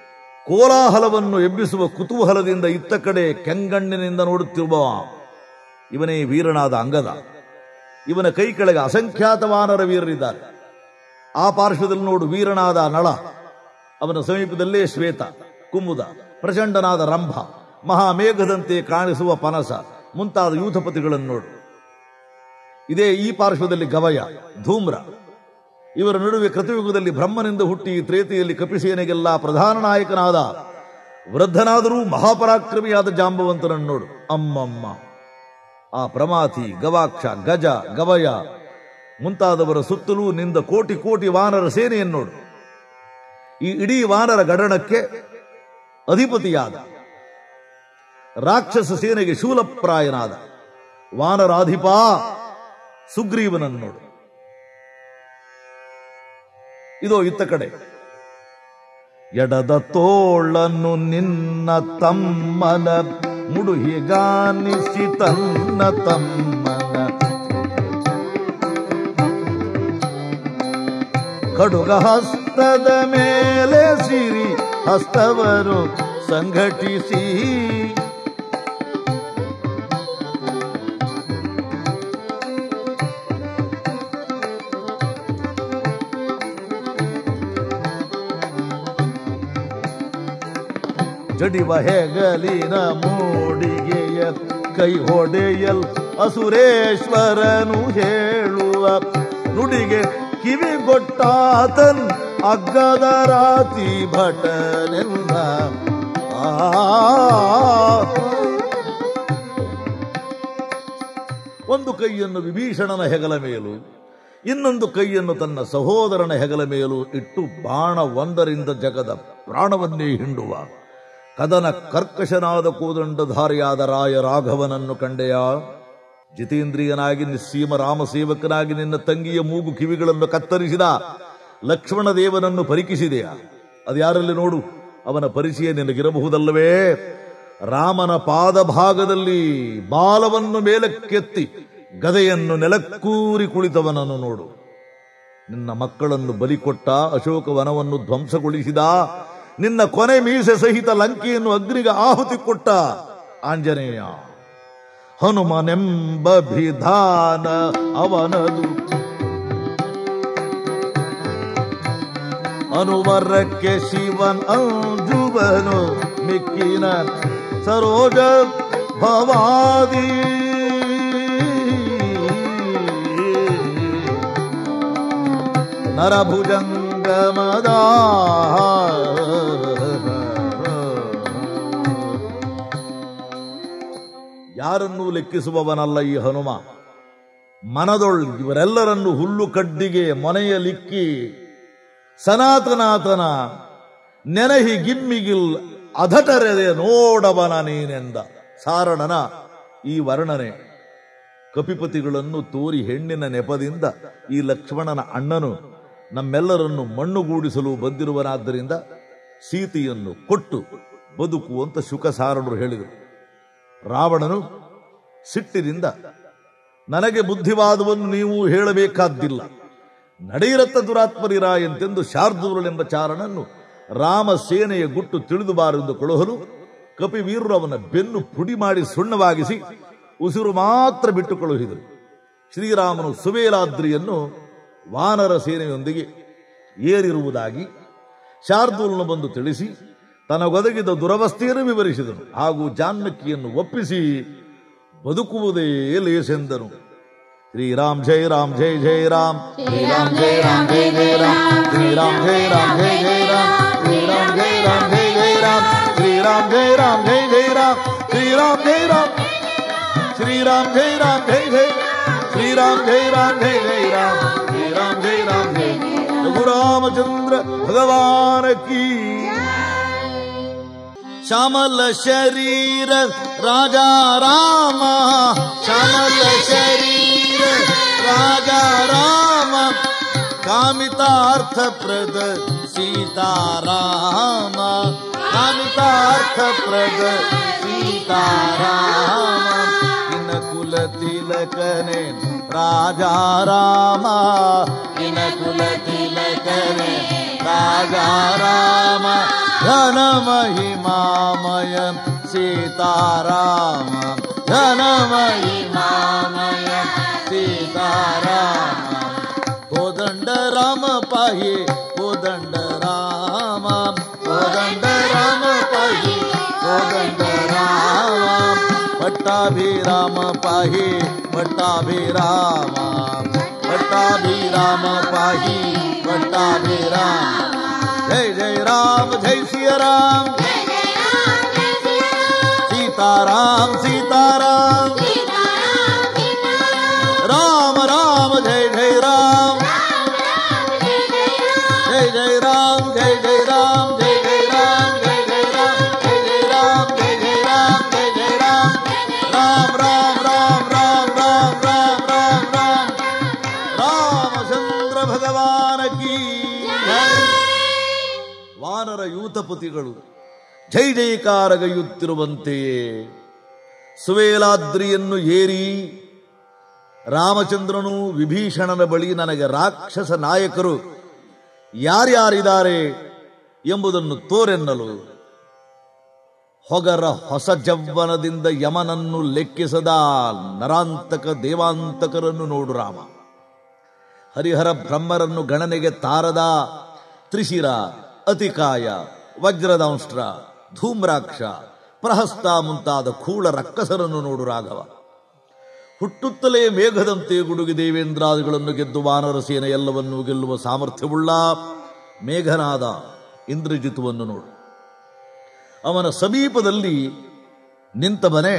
ಕೋಲಾಹಲವನ್ನು ಎಬ್ಬಿಸುವ ಕುತೂಹಲದಿಂದ ಇತ್ತ ಕಡೆ ಕೆಂಗಣ್ಣಿನಿಂದ ನೋಡುತ್ತಿರುವ ಇವನೇ ವೀರನಾದ ಅಂಗದ ಇವನ ಕೈ ಕೆಳಗೆ ಅಸಂಖ್ಯಾತ ವಾನರ ವೀರರಿದ್ದಾರೆ ಆ ಪಾರ್ಶ್ವದಲ್ಲಿ ನೋಡು ವೀರನಾದ ನಳ ಅವನ ಸಮೀಪದಲ್ಲೇ ಶ್ವೇತ ಕುಮುದ ಪ್ರಚಂಡನಾದ ರಂಭ ಮಹಾಮೇಘದಂತೆ ಕಾಣಿಸುವ ಪನಸ ಮುಂತಾದ ಯೂಥಪತಿಗಳನ್ನು ನೋಡು ಇದೇ ಈ ಪಾರ್ಶ್ವದಲ್ಲಿ ಗವಯ ಧೂಮ್ರ ಇವರ ನಡುವೆ ಕೃತಯುಗದಲ್ಲಿ ಬ್ರಹ್ಮನಿಂದ ಹುಟ್ಟಿ ತ್ರೇತೆಯಲ್ಲಿ ಕಪಿಸೇನೆಗೆಲ್ಲ ಪ್ರಧಾನ ನಾಯಕನಾದ ವೃದ್ಧನಾದರೂ ಮಹಾಪರಾಕ್ರಮಿಯಾದ ಜಾಂಬವಂತನನ್ನು ನೋಡು ಅಮ್ಮಮ್ಮ ಆ ಪ್ರಮಾಥಿ ಗವಾಕ್ಷ ಗಜ ಗವಯ ಮುಂತಾದವರ ಸುತ್ತಲೂ ನಿಂದ ಕೋಟಿ ಕೋಟಿ ವಾನರ ಸೇನೆಯನ್ನು ನೋಡು ಈ ಇಡೀ ವಾನರ ಗಡಣಕ್ಕೆ ಅಧಿಪತಿಯಾದ ರಾಕ್ಷಸ ಸೇನೆಗೆ ಶೂಲಪ್ರಾಯನಾದ ವಾನರಾಧಿಪ ಸುಗ್ರೀವನನ್ನು ನೋಡು ಇದೋ ಇತ್ತ ಕಡೆ ಎಡದ ತೋಳನ್ನು ನಿನ್ನ ತಮ್ಮನ ಮುಡುಹಿಗಾನಿಸಿ ತನ್ನ ತಮ್ಮನ ಕಡುಗ ಹಸ್ತದ ಮೇಲೆ ಸಿರಿ ಹಸ್ತವರು ಸಂಘಟಿಸಿ ಜಡಿವ ಹೆಗಲಿನ ಮೂಡಿಗೆಯ ಕೈ ಹೊಡೆಯಲ್ ಅಸುರೇಶ್ವರನು ಹೇಳುವ ನುಡಿಗೆ ಕಿವಿಗೊಟ್ಟಾತನ್ ಅಗ್ಗದ ರಾತಿ ಭಟನೆಲ್ಲ ಆ ಒಂದು ಕೈಯನ್ನು ವಿಭೀಷಣನ ಹೆಗಲ ಮೇಲೂ ಇನ್ನೊಂದು ಕೈಯನ್ನು ತನ್ನ ಸಹೋದರನ ಹೆಗಲ ಮೇಲೂ ಇಟ್ಟು ಬಾಣ ಒಂದರಿಂದ ಜಗದ ಪ್ರಾಣವನ್ನೇ ಹಿಂಡುವ ಕದನ ಕರ್ಕಶನಾದ ಕೋದಂಡಧಾರಿಯಾದ ರಾಯ ರಾಘವನನ್ನು ಕಂಡೆಯ ಜಿತೇಂದ್ರಿಯನಾಗಿ ನಿಸ್ಸೀಮ ರಾಮಸೇವಕನಾಗಿ ನಿನ್ನ ತಂಗಿಯ ಮೂಗು ಕಿವಿಗಳನ್ನು ಕತ್ತರಿಸಿದ ಲಕ್ಷ್ಮಣ ದೇವನನ್ನು ಪರಿಕಿಸಿದೆಯಾ ಅದು ಯಾರಲ್ಲಿ ನೋಡು ಅವನ ಪರಿಚಯ ನಿನಗಿರಬಹುದಲ್ಲವೇ ರಾಮನ ಪಾದ ಭಾಗದಲ್ಲಿ ಬಾಲವನ್ನು ಮೇಲಕ್ಕೆತ್ತಿ ಗದೆಯನ್ನು ನೆಲಕ್ಕೂರಿ ಕುಳಿತವನನ್ನು ನೋಡು ನಿನ್ನ ಮಕ್ಕಳನ್ನು ಬಲಿಕೊಟ್ಟ ಅಶೋಕ ವನವನ್ನು ಧ್ವಂಸಗೊಳಿಸಿದ ನಿನ್ನ ಕೊನೆ ಮೀಸೆ ಸಹಿತ ಲಂಕೆಯನ್ನು ಅಗ್ನಿಗೆ ಆಹುತಿ ಕೊಟ್ಟ ಆಂಜನೇಯ ಹನುಮನೆಂಬ ವಿಧಾನ ಅವನದು ಅನುವರಕ್ಕೆ ಶಿವನ್ ಅಂಜುವನು ಮಿಕ್ಕಿನ ಸರೋಜ ಭವಾದಿ ನರಭುಜಂಗಮದ ಯಾರನ್ನೂ ಲೆಕ್ಕಿಸುವವನಲ್ಲ ಈ ಹನುಮ ಮನದೊಳ್ ಇವರೆಲ್ಲರನ್ನು ಹುಲ್ಲು ಕಡ್ಡಿಗೆ ಮೊನೆಯಲಿಕ್ಕಿ ಸನಾತನಾಥನ ನೆನಹಿ ಗಿಮ್ಮಿಗಿಲ್ ಅಧಟರೆದೆ ನೋಡವನ ನೀನೆಂದ ಸಾರಣನ ಈ ವರ್ಣನೆ ಕಪಿಪತಿಗಳನ್ನು ತೋರಿ ಹೆಣ್ಣಿನ ನೆಪದಿಂದ ಈ ಲಕ್ಷ್ಮಣನ ಅಣ್ಣನು ನಮ್ಮೆಲ್ಲರನ್ನು ಮಣ್ಣುಗೂಡಿಸಲು ಬಂದಿರುವನಾದ್ದರಿಂದ ಸೀತೆಯನ್ನು ಕೊಟ್ಟು ಬದುಕುವಂತ ಶುಕಸಾರಣರು ಹೇಳಿದರು ರಾವಣನು ಸಿಟ್ಟಿನಿಂದ ನನಗೆ ಬುದ್ಧಿವಾದವನ್ನು ನೀವು ಹೇಳಬೇಕಾದ್ದಿಲ್ಲ ನಡೆಯಿರತ್ತ ದುರಾತ್ಮರಿರ ಎಂತೆಂದು ಶಾರ್ದೂರಳೆಂಬ ಚಾರಣನ್ನು ರಾಮ ಸೇನೆಯ ಗುಟ್ಟು ತಿಳಿದುಬಾರೆಂದು ಕೊಳಹಲು ಕಪಿವೀರರು ಅವನ ಬೆನ್ನು ಪುಡಿ ಮಾಡಿ ಸುಣ್ಣವಾಗಿಸಿ ಉಸಿರು ಮಾತ್ರ ಬಿಟ್ಟು ಕಳುಹಿದರು ಶ್ರೀರಾಮನು ಸುವೇಲಾದ್ರಿಯನ್ನು ವಾನರ ಸೇನೆಯೊಂದಿಗೆ ಏರಿರುವುದಾಗಿ ಶಾರ್ದೂಲನು ಬಂದು ತಿಳಿಸಿ ತನಗೊದಗಿದ ದುರವಸ್ಥೆಯನ್ನು ವಿವರಿಸಿದನು ಹಾಗೂ ಜಾನ್ನಕಿಯನ್ನು ಒಪ್ಪಿಸಿ ಬದುಕುವುದೇ ಲೇಸೆಂದನು ಶ್ರೀರಾಮ್ ಜೈ ರಾಮ್ ಜೈ ಜೈ ರಾಮ್ ಶ್ರೀರಾಮ್ ಜೈ ರಾಮ್ ಜೈ ಜೈ ರಾಮ್ ಶ್ರೀರಾಮ್ ಜೈ ರಾಮ್ ಜೈ ಜೈ ರಾಮ್ ಶ್ರೀರಾಮ್ ಜೈ ರಾಮ್ ಜೈ ಜೈ ರಾಮ್ ಶ್ರೀರಾಮ್ ಜೈ ರಾಮ್ ಜೈ ಜೈ ರಾಮ್ ಶ್ರೀರಾಮ್ ಜೈ ರಾಮ್ ಶ್ರೀರಾಮ್ ಜೈ ರಾಮ್ ಜೈ ಜೈ ಶ್ರೀರಾಮ್ ಜೈ ರಾಮ್ ಜೈ ಜೈ ರಾಮ್ ಶ್ರೀರಾಮ್ ಜೈ ರಾಮ್ ಜೈ ರಘುರಾಮಚಂದ್ರ ಭಗವಾನ ಕೀ ಶ್ಯಾಮಲ ಶರೀರ ರಾಜಾ ರಾಮ ಶ್ಯಾಮಲ ಶರೀರ ರಾಜಾ ರಾಮ ಕಾಮಿತಾರ್ಥ ಪ್ರದ ಸೀತಾರಾಮ ಕಾಮಿತಾರ್ಥ ಪ್ರದ ಸೀತಾರಾಮ ಇನ ಕುಲ ತಿಲಕನೆ ರಾಜಾ ರಾಮ ಇನ ಕುಲ ತಿಲಕನೆ ರಾಜಾ ರಾಮ ಘನ ಮಹಿಮಾಮಯ ಸೀತಾರಾಮ ಘನ ಮಹಿಮಾಮಯ ಸೀತಾರಾಮ ಕೋದಂಡ ರಾಮ ಪಾಹಿ ಕೋದಂಡ ರಾಮ ಕೋದಂಡ ರಾಮ ಪಾಹಿ ಕೋದಂಡ ರಾಮ ಪಟ್ಟಾಭಿರಾಮ ಪಾಹಿ ಪಟ್ಟಾಭಿರಾಮ ಪಟ್ಟಾಭಿರಾಮ ಪಾಹಿ ಪಟ್ಟಾಭಿರಾಮ ಜೈ ಜೈ ರಾಮ ಜೈ ಸಿಯ ರಾಮ ಸೀತಾರಾಮ ಸೀತಾರಾಮ ರಾಮ ರಾಮ ಜೈ ಜೈ ರಾಮ ಜೈ ಜೈ ರಾಮ ಜೈ ಜೈ ರಾಮ ಜೈ ಜೈ ರಾಮ ಜೈ ಜೈ ರಾಮ ಜೈ ಜೈ ರಾಮ ಜೈ ಜೈ ರಾಮ ಜೈ ಜೈ ರಾಮ ರಾಮ ರಾಮ ರಾಮ ರಾಮ ರಾಮ ರಾಮ ರಾಮ ರಾಮ ರಾಮಚಂದ್ರ ಭಗವಾನ ಕೀ ಜೈ. ವಾನರ ಯೂತಪತಿಗಳು ಜೈ ಜೈಕಾರಗೈಯುತ್ತಿರುವಂತೆಯೇ ಸುವೇಲಾದ್ರಿಯನ್ನು ಏರಿ ರಾಮಚಂದ್ರನು ವಿಭೀಷಣನ ಬಳಿ ನನಗೆ ರಾಕ್ಷಸ ನಾಯಕರು ಯಾರ್ಯಾರಿದ್ದಾರೆ ಎಂಬುದನ್ನು ತೋರೆನ್ನಲು ಹೊಗರ ಹೊಸ ಜವ್ವನದಿಂದ ಯಮನನ್ನು ಲೆಕ್ಕಿಸದ ನರಾಂತಕ ದೇವಾಂತಕರನ್ನು ನೋಡು ರಾಮ ಹರಿಹರ ಬ್ರಹ್ಮರನ್ನು ಗಣನೆಗೆ ತಾರದ ತ್ರಿಶಿರ ಅತಿಕಾಯ ವಜ್ರದಂಷ್ಟ್ರ ಧೂಮ್ರಾಕ್ಷ ಪ್ರಹಸ್ತ ಮುಂತಾದ ಕೂಳ ರಕ್ಕಸರನ್ನು ನೋಡು ರಾಘವ ಹುಟ್ಟುತ್ತಲೇ ಮೇಘದಂತೆ ಗುಡುಗಿ ದೇವೇಂದ್ರಾದಿಗಳನ್ನು ಗೆದ್ದು ವಾನರ ಸೇನೆ ಎಲ್ಲವನ್ನೂ ಗೆಲ್ಲುವ ಸಾಮರ್ಥ್ಯವುಳ್ಳ ಮೇಘನಾದ ಇಂದ್ರಜಿತುವನ್ನು ನೋಡು ಅವನ ಸಮೀಪದಲ್ಲಿ ನಿಂತವನೇ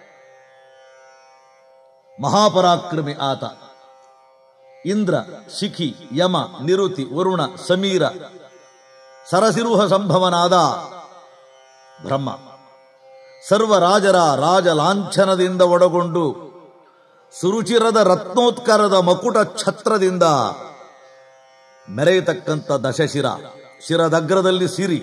ಮಹಾಪರಾಕ್ರಮಿ ಆತ ಇಂದ್ರ ಶಿಖಿ ಯಮ ನಿರುತಿ ವರುಣ ಸಮೀರ ಸರಸಿರುಹ ಸಂಭವನಾದ ಬ್ರಹ್ಮ ಸರ್ವ ರಾಜರ ರಾಜ ಲಾಂಛನದಿಂದ ಒಳಗೊಂಡು ಸುರುಚಿರದ ರತ್ನೋತ್ಕರದ ಮಕುಟ ಛತ್ರದಿಂದ ಮೆರೆಯತಕ್ಕಂಥ ದಶಶಿರ ಶಿರದಗ್ರದಲ್ಲಿ ಸಿರಿ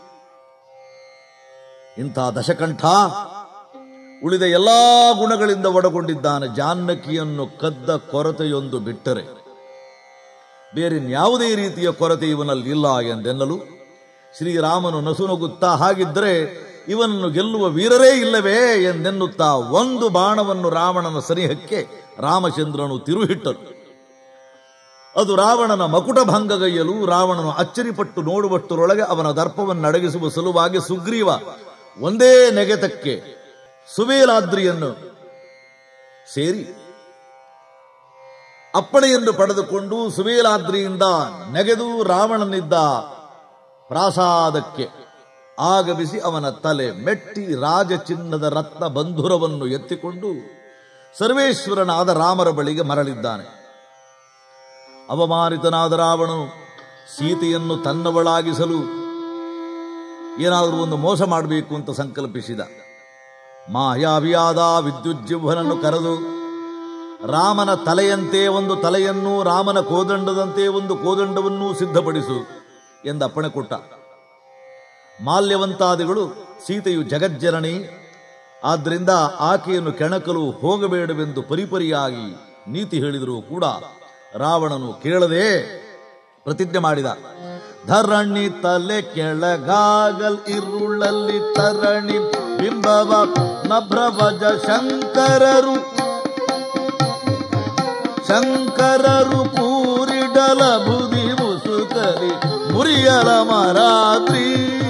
ಇಂಥ ದಶಕಂಠ ಉಳಿದ ಎಲ್ಲಾ ಗುಣಗಳಿಂದ ಒಳಗೊಂಡಿದ್ದಾನೆ ಜಾನ್ನಕಿಯನ್ನು ಕದ್ದ ಕೊರತೆಯೊಂದು ಬಿಟ್ಟರೆ ಬೇರಿನ್ಯಾವುದೇ ರೀತಿಯ ಕೊರತೆ ಇವನಲ್ಲಿ ಇಲ್ಲ ಎಂದೆನ್ನಲು ಶ್ರೀರಾಮನು ನಸುನಗುತ್ತಾ ಹಾಗಿದ್ದರೆ ಇವನನ್ನು ಗೆಲ್ಲುವ ವೀರರೇ ಇಲ್ಲವೇ ಎಂದೆನ್ನುತ್ತಾ ಒಂದು ಬಾಣವನ್ನು ರಾವಣನ ಸನಿಹಕ್ಕೆ ರಾಮಚಂದ್ರನು ತಿರುಹಿಟ್ಟರು ಅದು ರಾವಣನ ಮಕುಟ ಭಂಗಗೈಯಲು ರಾವಣನು ಅಚ್ಚರಿಪಟ್ಟು ನೋಡುವಷ್ಟರೊಳಗೆ ಅವನ ದರ್ಪವನ್ನು ಅಡಗಿಸುವ ಸಲುವಾಗಿ ಸುಗ್ರೀವ ಒಂದೇ ನೆಗೆತಕ್ಕೆ ಸುವೇಲಾದ್ರಿಯನ್ನು ಸೇರಿ ಅಪ್ಪಣೆಯನ್ನು ಪಡೆದುಕೊಂಡು ಸುವೇಲಾದ್ರಿಯಿಂದ ನೆಗೆದು ರಾವಣನಿದ್ದ ಪ್ರಾಸಾದಕ್ಕೆ ಆಗಮಿಸಿ ಅವನ ತಲೆ ಮೆಟ್ಟಿ ರಾಜಚಿನ್ನದ ರತ್ನ ಬಂಧುರವನ್ನು ಎತ್ತಿಕೊಂಡು ಸರ್ವೇಶ್ವರನಾದ ರಾಮರ ಬಳಿಗೆ ಮರಳಿದ್ದಾನೆ ಅವಮಾನಿತನಾದ ರಾವಣನು ಸೀತೆಯನ್ನು ತನ್ನವಳಾಗಿಸಲು ಏನಾದರೂ ಒಂದು ಮೋಸ ಮಾಡಬೇಕು ಅಂತ ಸಂಕಲ್ಪಿಸಿದ ಮಾಯಾವಿಯಾದ ವಿದ್ಯುಜ್ಜಿಹ್ವನನ್ನು ಕರೆದು ರಾಮನ ತಲೆಯಂತೆ ಒಂದು ತಲೆಯನ್ನು ರಾಮನ ಕೋದಂಡದಂತೆ ಒಂದು ಕೋದಂಡವನ್ನು ಸಿದ್ಧಪಡಿಸು ಎಂದ ಅಪ್ಪಣೆ ಕೊಟ್ಟ ಮಾಲ್ಯವಂತಾದಿಗಳು ಸೀತೆಯು ಜಗಜ್ಜನನಿ ಆದ್ದರಿಂದ ಆಕೆಯನ್ನು ಕೆಣಕಲು ಹೋಗಬೇಡವೆಂದು ಪರಿಪರಿಯಾಗಿ ನೀತಿ ಹೇಳಿದರೂ ಕೂಡ ರಾವಣನು ಕೇಳದೆ ಪ್ರತಿಜ್ಞೆ ಮಾಡಿದ ಧರಣಿ ತಲೆ ಕೆಳಗಾಗಲ್ ಇರುಳಲ್ಲಿ ತರಣಿ ಬಿಂಬವ ನಭ್ರವಜ ಶಂಕರರು ಶಂಕರರು ಕೂರಿಡಲ ಬುದಿ ಮುಸುಕರಿ ಮುರಿಯಲ ಮರಾತ್ರಿ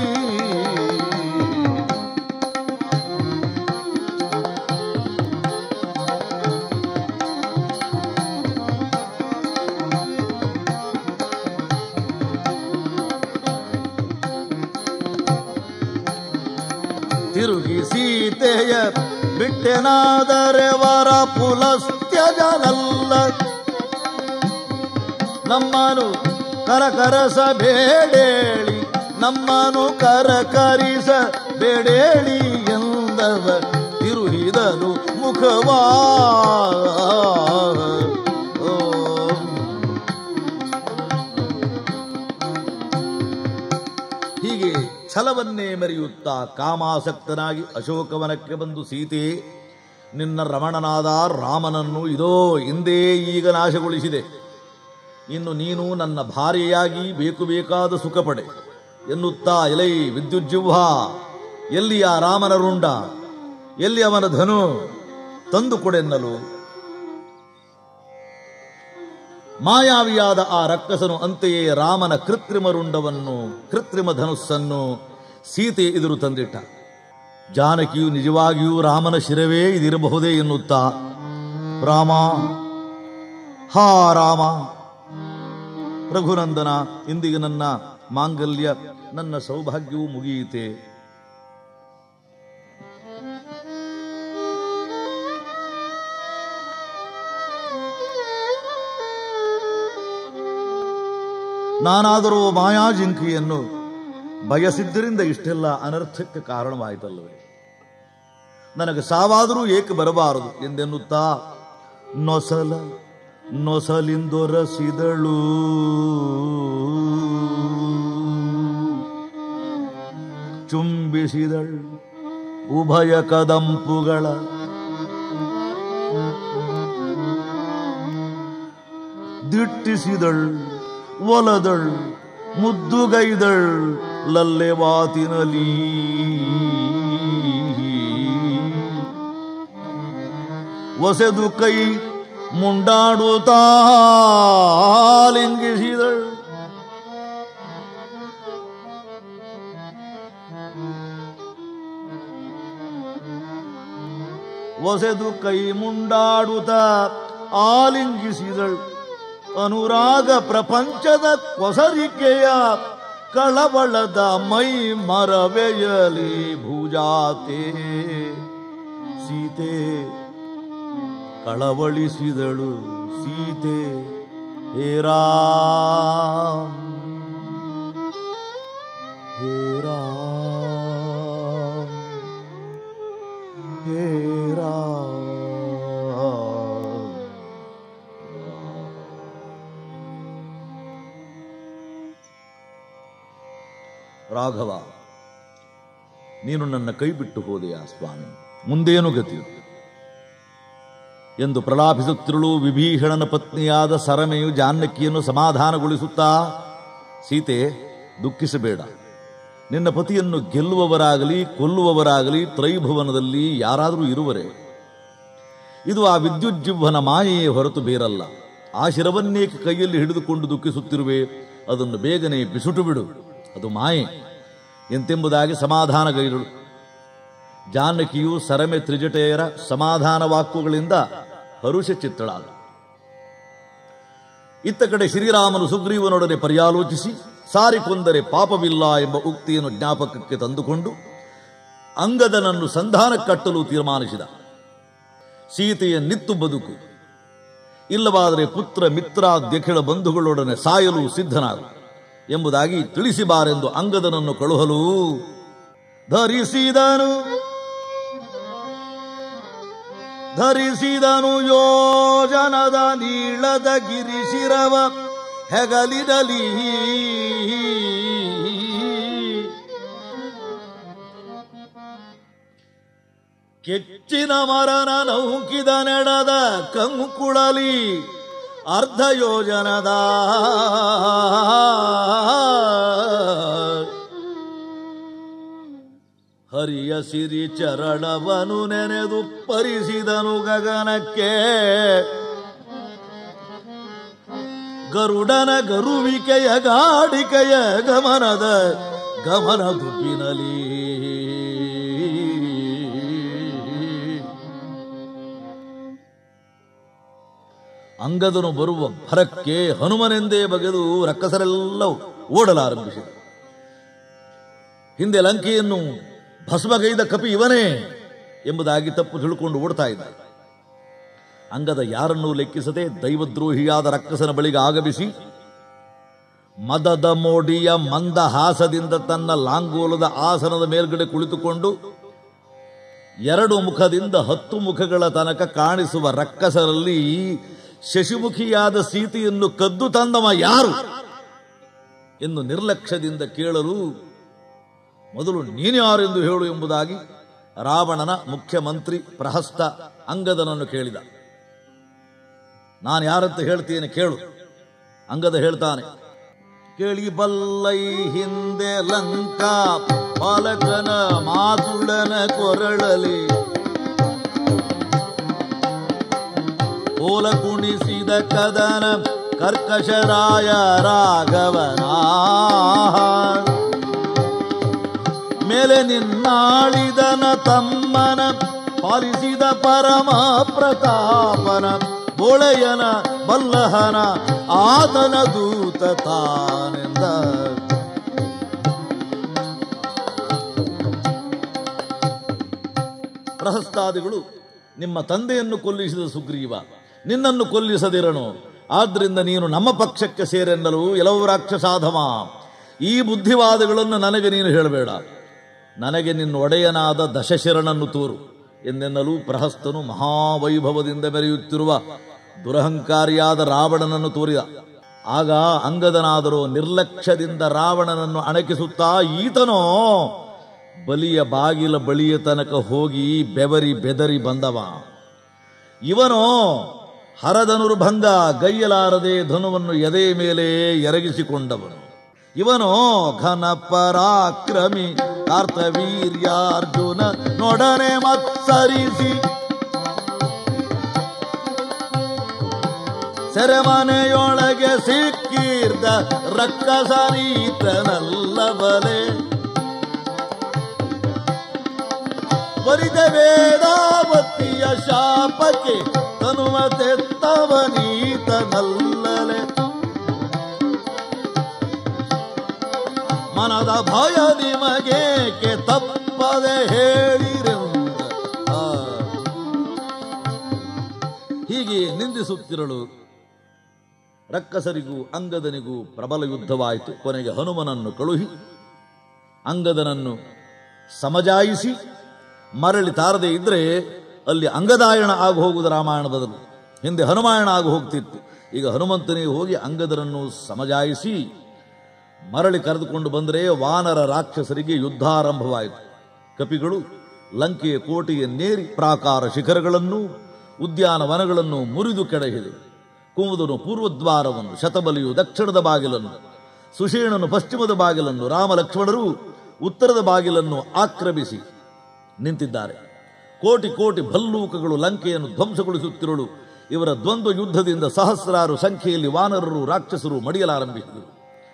ತಿರುಗಿ ಸೀತೆಯ ಬಿಟ್ಟೆನಾದರೆ ವರ ಪುಲಸ್ತ್ಯಜನಲ್ಲ ನಮ್ಮನು ಕರಕರಸ ಬೇಡೇಳಿ ನಮ್ಮನು ಕರಕರಿಸ ಬೇಡೇಳಿ ಎಂದವ ತಿರುಹಿದನು ಮುಖವಾ ಓಂ. ಹೀಗೆ ಛಲವನ್ನೇ ಮೆರೆಯುತ್ತಾ ಕಾಮಾಸಕ್ತನಾಗಿ ಅಶೋಕವನಕ್ಕೆ ಬಂದು ಸೀತೆ ನಿನ್ನ ರಮಣನಾದ ರಾಮನನ್ನು ಇದೋ ಹಿಂದೇ ಈಗ ನಾಶಗೊಳಿಸಿದೆ ಇನ್ನು ನೀನು ನನ್ನ ಭಾರ್ಯೆಯಾಗಿ ಬೇಕು ಬೇಕಾದ ಸುಖ ಪಡೆ ಎನ್ನುತ್ತಾ ಎಲೈ ವಿದ್ಯುಜ್ಜುವ್ಹ ಎಲ್ಲಿ ಆ ರಾಮನ ರುಂಡ ಎಲ್ಲಿ ಅವನ ಧನು ತಂದು ಕೊಡೆನ್ನಲು ಮಾಯಾವಿಯಾದ ಆ ರಕ್ಕಸನು ಅಂತೆಯೇ ರಾಮನ ಕೃತ್ರಿಮ ರುಂಡವನ್ನು ಕೃತ್ರಿಮ ಧನುಸ್ಸನ್ನು ಸೀತೆ ಎದುರು ತಂದಿಟ್ಟ ಜಾನಕಿಯು ನಿಜವಾಗಿಯೂ ರಾಮನ ಶಿರವೇ ಇದಿರಬಹುದೇ ಎನ್ನುತ್ತಾ ರಾಮ ಹಾ ರಾಮ ರಘುನಂದನ ಇಂದಿಗೆ ನನ್ನ ಮಾಂಗಲ್ಯ ನನ್ನ ಸೌಭಾಗ್ಯವು ಮುಗಿಯಿತೆ ನಾನಾದರೂ ಮಾಯಾಜಿಂಕಿಯನ್ನು ಬಯಸಿದ್ದರಿಂದ ಇಷ್ಟೆಲ್ಲ ಅನರ್ಥಕ್ಕೆ ಕಾರಣವಾಯಿತಲ್ಲವೇ ನನಗೆ ಸಾವಾದರೂ ಏಕೆ ಬರಬಾರದು ಎಂದೆನ್ನುತ್ತಾ ನೊಸಲ ನೊಸಲಿಂದೊರಸಿದಳು ಚುಂಬಿಸಿದಳು ಉಭಯ ಕದಂಪುಗಳ ದಿಟ್ಟಿಸಿದಳ್ ಒಲದಳ್ ಮುದ್ದುಗೈದಳ್ ಲಲ್ಲೆ ವಾತಿನಲಿ ಒಸೆದು ಕೈ ಮುಂಡಾಡುತ್ತಾ ಲಿಂಗಿಸಿದಳ್ ಒಸೆದು ಕೈ ಮುಂಡಾಡುತ್ತ ಆಲಿಂಗಿಸಿದಳು ಅನುರಾಗ ಪ್ರಪಂಚದ ಕೊಸರಿಕೆಯ ಕಳವಳದ ಮೈ ಮರವೆಯಲಿ ಭುಜಾತೆ ಸೀತೆ ಕಳವಳಿಸಿದಳು ಸೀತೆ ಹೇರಾ ಹೇರಾ ಹೇರಾ ರಾಘವ ನೀನು ನನ್ನ ಕೈ ಬಿಟ್ಟು ಹೋದೆಯಾ ಸ್ವಾಮಿ ಮುಂದೇನು ಗತಿ ಎಂದು ಪ್ರಲಾಪಿಸುತ್ತಿರಲು ವಿಭೀಷಣನ ಪತ್ನಿಯಾದ ಸರಮೆಯು ಜಾನಕಿಯನ್ನು ಸಮಾಧಾನಗೊಳಿಸುತ್ತಾ ಸೀತೆ ದುಃಖಿಸಬೇಡ ನಿನ್ನ ಪತಿಯನ್ನು ಗೆಲ್ಲುವವರಾಗಲಿ ಕೊಲ್ಲುವವರಾಗಲಿ ತ್ರೈಭುವನದಲ್ಲಿ ಯಾರಾದರೂ ಇರುವರೆ ಇದು ಆ ವಿದ್ಯುಜ್ಜಿಹ್ವನ ಮಾಯೆಯೇ ಹೊರತು ಬೇರಲ್ಲ ಆ ಶಿರವನ್ನೇಕೆ ಕೈಯಲ್ಲಿ ಹಿಡಿದುಕೊಂಡು ದುಃಖಿಸುತ್ತಿರುವೆ ಅದನ್ನು ಬೇಗನೆ ಬಿಸುಟು ಬಿಡು ಅದು ಮಾಯೆ ಎಂತೆಂಬುದಾಗಿ ಸಮಾಧಾನಗೈದಳು ಜಾನಕಿಯು ಸರಮೆ ತ್ರಿಜಟೆಯರ ಸಮಾಧಾನ ವಾಕ್ಕುಗಳಿಂದ ಹರುಷ ಚಿತ್ತಳಾದ ಇತ್ತ ಕಡೆ ಶ್ರೀರಾಮನು ಸುಗ್ರೀವನೊಡನೆ ಪರ್ಯಾಲೋಚಿಸಿ ಸಾರಿಕೊಂದರೆ ಪಾಪವಿಲ್ಲ ಎಂಬ ಉಕ್ತಿಯನ್ನು ಜ್ಞಾಪಕಕ್ಕೆ ತಂದುಕೊಂಡು ಅಂಗದನನ್ನು ಸಂಧಾನ ಕಟ್ಟಲು ತೀರ್ಮಾನಿಸಿದ ಸೀತೆಯ ನಿತ್ತು ಬದುಕು ಇಲ್ಲವಾದರೆ ಪುತ್ರ ಮಿತ್ರ ದಖಿಳ ಬಂಧುಗಳೊಡನೆ ಸಾಯಲು ಸಿದ್ಧನಾಗು ಎಂಬುದಾಗಿ ತಿಳಿಸಿಬಾರೆಂದು ಅಂಗದನನ್ನು ಕಳುಹಲು ಧರಿಸಿದನು ಧರಿಸಿದನು ಯೋಜನದ ನೀಳದ ಗಿರಿಶಿರವ ಹೆಗಲಿಡಲಿ ಕೆಚ್ಚಿನ ಮರನ ನೌಕಿದ ನೆಡದ ಕಂಕುಳಲಿ ಅರ್ಧ ಯೋಜನದ ಹರಿಯ ಸಿರಿ ಚರಣವನು ನೆನೆದು ಪರಿಸಿದನು ಗಗನಕ್ಕೆ ಗರುಡನ ಗರುವಿಕೆಯ ಗಾಡಿಕೆಯ ಗಮನದ ಗಮನ ದುಪ್ಪಿನಲಿ ಅಂಗದನು ಬರುವ ಭರಕ್ಕೆ ಹನುಮನೆಂದೇ ಬಗೆದು ರಕ್ಕಸರೆಲ್ಲ ಓಡಲಾರಂಭಿಸಿದರು ಹಿಂದೆ ಲಂಕೆಯನ್ನು ಭಸ್ಮಗೈದ ಕಪಿ ಇವನೇ ಎಂಬುದಾಗಿ ತಪ್ಪು ತಿಳ್ಕೊಂಡು ಓಡ್ತಾ ಇದ್ದ ಅಂಗದ ಯಾರನ್ನೂ ಲೆಕ್ಕಿಸದೆ ದೈವದ್ರೋಹಿಯಾದ ರಕ್ಕಸನ ಬಳಿಗೆ ಆಗಮಿಸಿ ಮದದ ಮೋಡಿಯ ಮಂದ ಹಾಸದಿಂದ ತನ್ನ ಲಾಂಗೋಲದ ಆಸನದ ಮೇಲ್ಗಡೆ ಕುಳಿತುಕೊಂಡು ಎರಡು ಮುಖದಿಂದ ಹತ್ತು ಮುಖಗಳ ತನಕ ಕಾಣಿಸುವ ರಕ್ಕಸರಲ್ಲಿ ಶಶಿಮುಖಿಯಾದ ಸೀತೆಯನ್ನು ಕದ್ದು ತಂದವ ಯಾರು ಎಂದು ನಿರ್ಲಕ್ಷ್ಯದಿಂದ ಕೇಳಲು ಮೊದಲು ನೀನ್ಯಾರೆಂದು ಹೇಳು ಎಂಬುದಾಗಿ ರಾವಣನ ಮುಖ್ಯಮಂತ್ರಿ ಪ್ರಹಸ್ತ ಅಂಗದನನ್ನು ಕೇಳಿದ ನಾನು ಯಾರಂತ ಹೇಳ್ತೇನೆ ಕೇಳು ಅಂಗದ ಹೇಳ್ತಾನೆ ಕೇಳಿಬಲ್ಲೈ ಹಿಂದೆ ಲಂಕಾ ಪಾಲಕನ ಮಾತುಳನ ಕೊರಳಲಿ ಓಲ ಕುಣಿಸಿದ ಕದನ ಕರ್ಕಶರಾಯ ರಾಘವನ ಮೇಲೆ ನಿನ್ನಾಳಿದನ ತಮ್ಮನ ಪಾಲಿಸಿದ ಪರಮ ಪ್ರತಾಪನ ಬೋಳೆಯನ ಬಲ್ಲಹನ ಆತನ ದೂತ ತಾನೆಂದ ಪ್ರಹಸ್ತಾದಿಗಳು ನಿಮ್ಮ ತಂದೆಯನ್ನು ಕೊಲ್ಲಿಸಿದ ಸುಗ್ರೀವ ನಿನ್ನನ್ನು ಕೊಲ್ಲಿಸದಿರನು ಆದ್ರಿಂದ ನೀನು ನಮ್ಮ ಪಕ್ಷಕ್ಕೆ ಸೇರೆನ್ನಲು ಎಲ್ಲವೂ ರಾಕ್ಷಸಾಧಮ ಈ ಬುದ್ಧಿವಾದಗಳನ್ನು ನನಗೆ ನೀನು ಹೇಳಬೇಡ ನನಗೆ ನಿನ್ನ ಒಡೆಯನಾದ ದಶಶರಣನ್ನು ತೋರು ಎಂದೆನ್ನಲು ಪ್ರಹಸ್ತನು ಮಹಾವೈಭವದಿಂದ ಮೆರೆಯುತ್ತಿರುವ ದುರಹಂಕಾರಿಯಾದ ರಾವಣನನ್ನು ತೋರಿದ ಆಗ ಅಂಗದನಾದರೂ ನಿರ್ಲಕ್ಷ್ಯದಿಂದ ರಾವಣನನ್ನು ಅಣಕಿಸುತ್ತಾ ಈತನೋ ಬಲಿಯ ಬಾಗಿಲ ಬಳಿಯ ತನಕ ಹೋಗಿ ಬೆವರಿ ಬೆದರಿ ಬಂದವ ಇವನೋ ಹರಧನುರ್ಭಂಗ ಗೈಯಲಾರದೆ ಧನುವನ್ನು ಎದೆಯ ಮೇಲೆ ಎರಗಿಸಿಕೊಂಡವನು ಇವನೋ ಘನ ಪರಾಕ್ರಮಿ ಕಾರ್ತವೀರ್ಯಾರ್ಜುನ ನೊಡನೆ ಮತ್ಸರಿಸಿ ಸೆರೆಮನೆಯೊಳಗೆ ಸಿಕ್ಕಿರ್ದ ರಕ್ಕಸನೀತನಲ್ಲಬಲೆ ವರಿದ ವೇದಾವತಿಯ ಶಾಪಕ್ಕೆ ತನುವ ತೆತ್ತವನೀತನಲ್ಲಲೆ ಮನದ ಭಯ ನಿಮಗೇಕೆ ತಪ್ಪದೆ ಹೇಳಿರೆಂದ ಆ. ಹೀಗೆ ನಿಂದಿಸುತ್ತಿರಲು ರಕ್ಕಸರಿಗೂ ಅಂಗದನಿಗೂ ಪ್ರಬಲ ಯುದ್ಧವಾಯಿತು ಕೊನೆಗೆ ಹನುಮನನ್ನು ಕಳುಹಿ ಅಂಗದನನ್ನು ಸಮಜಾಯಿಸಿ ಮರಳಿ ತಾರದೆ ಇದ್ರೆ ಅಲ್ಲಿ ಅಂಗದಾಯಣ ಆಗಿ ಹೋಗುವುದು ರಾಮಾಯಣ ಬದಲು ಹಿಂದೆ ಹನುಮಾಯಣ ಆಗಿ ಹೋಗ್ತಿತ್ತು ಈಗ ಹನುಮಂತನಿಗೆ ಹೋಗಿ ಅಂಗದರನ್ನು ಸಮಜಾಯಿಸಿ ಮರಳಿ ಕರೆದುಕೊಂಡು ಬಂದರೆ ವಾನರ ರಾಕ್ಷಸರಿಗೆ ಯುದ್ಧಾರಂಭವಾಯಿತು ಕಪಿಗಳು ಲಂಕೆಯ ಕೋಟೆಯನ್ನೇರಿ ಪ್ರಾಕಾರ ಶಿಖರಗಳನ್ನು ಉದ್ಯಾನವನಗಳನ್ನು ಮುರಿದು ಕೆಡಹಿದೆ ಕುಮುದನು ಪೂರ್ವದ್ವಾರವನ್ನು ಶತಬಲಿಯು ದಕ್ಷಿಣದ ಬಾಗಿಲನ್ನು ಸುಷೇಣನು ಪಶ್ಚಿಮದ ಬಾಗಿಲನ್ನು ರಾಮ ಲಕ್ಷ್ಮಣರು ಉತ್ತರದ ಬಾಗಿಲನ್ನು ಆಕ್ರಮಿಸಿ ನಿಂತಿದ್ದಾರೆ ಕೋಟಿ ಕೋಟಿ ಭಲ್ಲೂಕಗಳು ಲಂಕೆಯನ್ನು ಧ್ವಂಸಗೊಳಿಸುತ್ತಿರಲು ಇವರ ದ್ವಂದ್ವ ಯುದ್ಧದಿಂದ ಸಹಸ್ರಾರು ಸಂಖ್ಯೆಯಲ್ಲಿ ವಾನರರು ರಾಕ್ಷಸರು ಮಡಿಯಲಾರಂಭಿಸಿದರು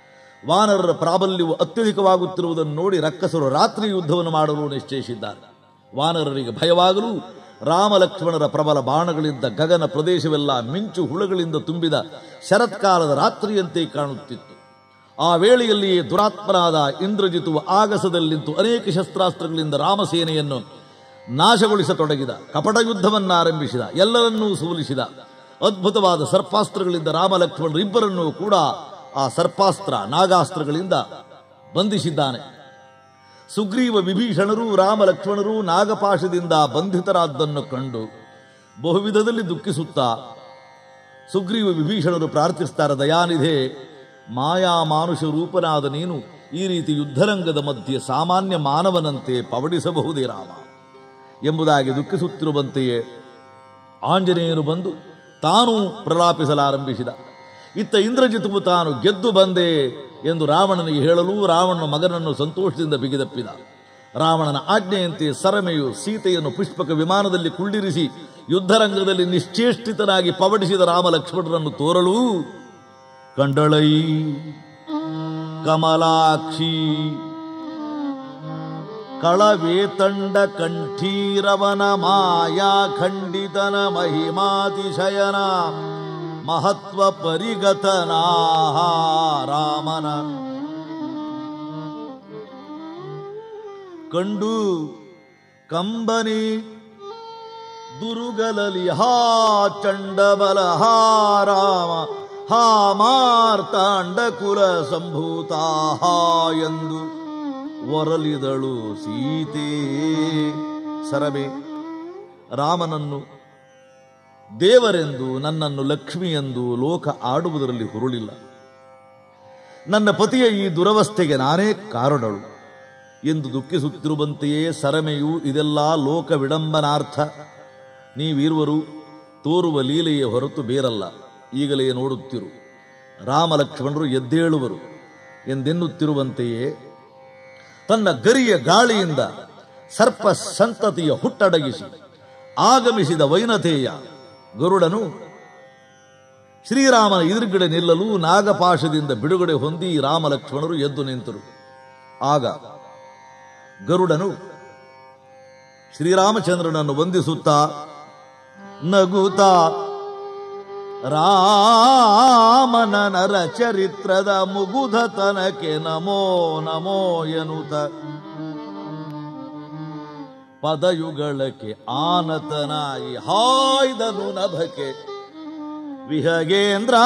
ವಾನರರ ಪ್ರಾಬಲ್ಯವು ಅತ್ಯಧಿಕವಾಗುತ್ತಿರುವುದನ್ನು ನೋಡಿ ರಕ್ಕಸರು ರಾತ್ರಿ ಯುದ್ಧವನ್ನು ಮಾಡಲು ನಿಶ್ಚಯಿಸಿದ್ದಾರೆ ವಾನರರಿಗೆ ಭಯವಾಗಲು ರಾಮ ಲಕ್ಷ್ಮಣರ ಪ್ರಬಲ ಬಾಣಗಳಿಂದ ಗಗನ ಪ್ರದೇಶವೆಲ್ಲ ಮಿಂಚು ಹುಳಗಳಿಂದ ತುಂಬಿದ ಶರತ್ಕಾಲದ ರಾತ್ರಿಯಂತೆ ಕಾಣುತ್ತಿತ್ತು ಆ ವೇಳೆಯಲ್ಲಿ ದುರಾತ್ಮನಾದ ಇಂದ್ರಜಿತು ಆಗಸದಲ್ಲಿ ನಿಂತು ಅನೇಕ ಶಸ್ತ್ರಾಸ್ತ್ರಗಳಿಂದ ರಾಮಸೇನೆಯನ್ನು ನಾಶಗೊಳಿಸತೊಡಗಿದ ಕಪಟ ಯುದ್ಧವನ್ನು ಆರಂಭಿಸಿದ ಎಲ್ಲರನ್ನೂ ಸೋಲಿಸಿದ ಅದ್ಭುತವಾದ ಸರ್ಪಾಸ್ತ್ರಗಳಿಂದ ರಾಮ ಲಕ್ಷ್ಮಣರಿಬ್ಬರನ್ನೂ ಕೂಡ ಆ ಸರ್ಪಾಸ್ತ್ರ ನಾಗಾಸ್ತ್ರಗಳಿಂದ ಬಂಧಿಸಿದ್ದಾನೆ ಸುಗ್ರೀವ ವಿಭೀಷಣರು ರಾಮ ಲಕ್ಷ್ಮಣರು ನಾಗಪಾಶದಿಂದ ಬಂಧಿತರಾದ್ದನ್ನು ಕಂಡು ಬಹುವಿಧದಲ್ಲಿ ದುಃಖಿಸುತ್ತಾ ಸುಗ್ರೀವ ವಿಭೀಷಣರು ಪ್ರಾರ್ಥಿಸ್ತಾರೆ ದಯಾನಿಧೆ ಮಾಯಾ ಮಾನುಷ ರೂಪನಾದ ನೀನು ಈ ರೀತಿ ಯುದ್ಧರಂಗದ ಮಧ್ಯೆ ಸಾಮಾನ್ಯ ಮಾನವನಂತೆ ಪವಡಿಸಬಹುದೇ ರಾಮ ಎಂಬುದಾಗಿ ದುಃಖಿಸುತ್ತಿರುವಂತೆಯೇ ಆಂಜನೇಯನು ಬಂದು ತಾನೂ ಪ್ರಲಾಪಿಸಲಾರಂಭಿಸಿದ ಇತ್ತ ಇಂದ್ರಜಿತುವು ತಾನು ಗೆದ್ದು ಬಂದೆ ಎಂದು ರಾವಣನಿಗೆ ಹೇಳಲು ರಾವಣನ ಮಗನನ್ನು ಸಂತೋಷದಿಂದ ಬಿಗಿದಪ್ಪಿದ ರಾವಣನ ಆಜ್ಞೆಯಂತೆ ಸರಮೆಯು ಸೀತೆಯನ್ನು ಪುಷ್ಪಕ ವಿಮಾನದಲ್ಲಿ ಕುಳ್ಳಿರಿಸಿ ಯುದ್ಧರಂಗದಲ್ಲಿ ನಿಶ್ಚೇಷ್ಟಿತನಾಗಿ ಪವಡಿಸಿದ ರಾಮ ಲಕ್ಷ್ಮಣರನ್ನು ತೋರಲು ಕಂಡಳೈ ಕಮಲಾಕ್ಷಿ ಕಳವೇತಂಡ ಕಂಠೀರವನ ಮಾಯಾ ಖಂಡಿತನ ಮಹಿಮಾತಿಶಯನ ಮಹತ್ವ ಪರಿಗತನಾ ರಾಮನ ಕಂಡು ಕಂಬನಿ ದುರುಗಲಲಿ ಹಾ ಚಂಡಬಲ ಹಾ ರಾಮ ಹಾ ಮಾರ್ತಾಂಡ ಕುಲ ಸಂಭೂತ ಹಾ ಎಂದು ಒರಲಿದಳು ಸೀತೆ ಸರಬೆ ರಾಮನನ್ನು ದೇವರೆಂದು ನನ್ನನ್ನು ಲಕ್ಷ್ಮಿ ಎಂದು ಲೋಕ ಆಡುವುದರಲ್ಲಿ ಹುರುಳಿಲ್ಲ ನನ್ನ ಪತಿಯ ಈ ದುರವಸ್ಥೆಗೆ ನಾನೇ ಕಾರಣಳು ಎಂದು ದುಃಖಿಸುತ್ತಿರುವಂತೆಯೇ ಸರಮೆಯು ಇದೆಲ್ಲ ಲೋಕ ವಿಡಂಬನಾರ್ಥ ನೀವಿರುವರು ತೋರುವ ಲೀಲೆಯೇ ಹೊರತು ಬೇರಲ್ಲ ಈಗಲೇ ನೋಡುತ್ತಿರು ರಾಮ ಲಕ್ಷ್ಮಣರು ಎದ್ದೇಳುವರು ಎಂದೆನ್ನುತ್ತಿರುವಂತೆಯೇ ತನ್ನ ಗರಿಯ ಗಾಳಿಯಿಂದ ಸರ್ಪ ಸಂತತಿಯ ಹುಟ್ಟಡಗಿಸಿ ಆಗಮಿಸಿದ ವೈನತೇಯ ಗರುಡನು ಶ್ರೀರಾಮನ ಎದುರುಗಡೆ ನಿಲ್ಲಲು ನಾಗಪಾಶದಿಂದ ಬಿಡುಗಡೆ ಹೊಂದಿ ರಾಮ ಲಕ್ಷ್ಮಣರು ಎದ್ದು ನಿಂತರು ಆಗ ಗರುಡನು ಶ್ರೀರಾಮಚಂದ್ರನನ್ನು ವಂದಿಸುತ್ತಾ ನಗುತ್ತಾ ರಾಮನ ನರ ಚರಿತ್ರದ ಮುಗುಧತನಕ್ಕೆ ನಮೋ ನಮೋ ಎನ್ನುತ್ತ ಪದಯುಗಳಕ್ಕೆ ಆನತನಾಯಿ ಹಾಯ್ದನು ನಭಕ್ಕೆ ವಿಹಗೇಂದ್ರ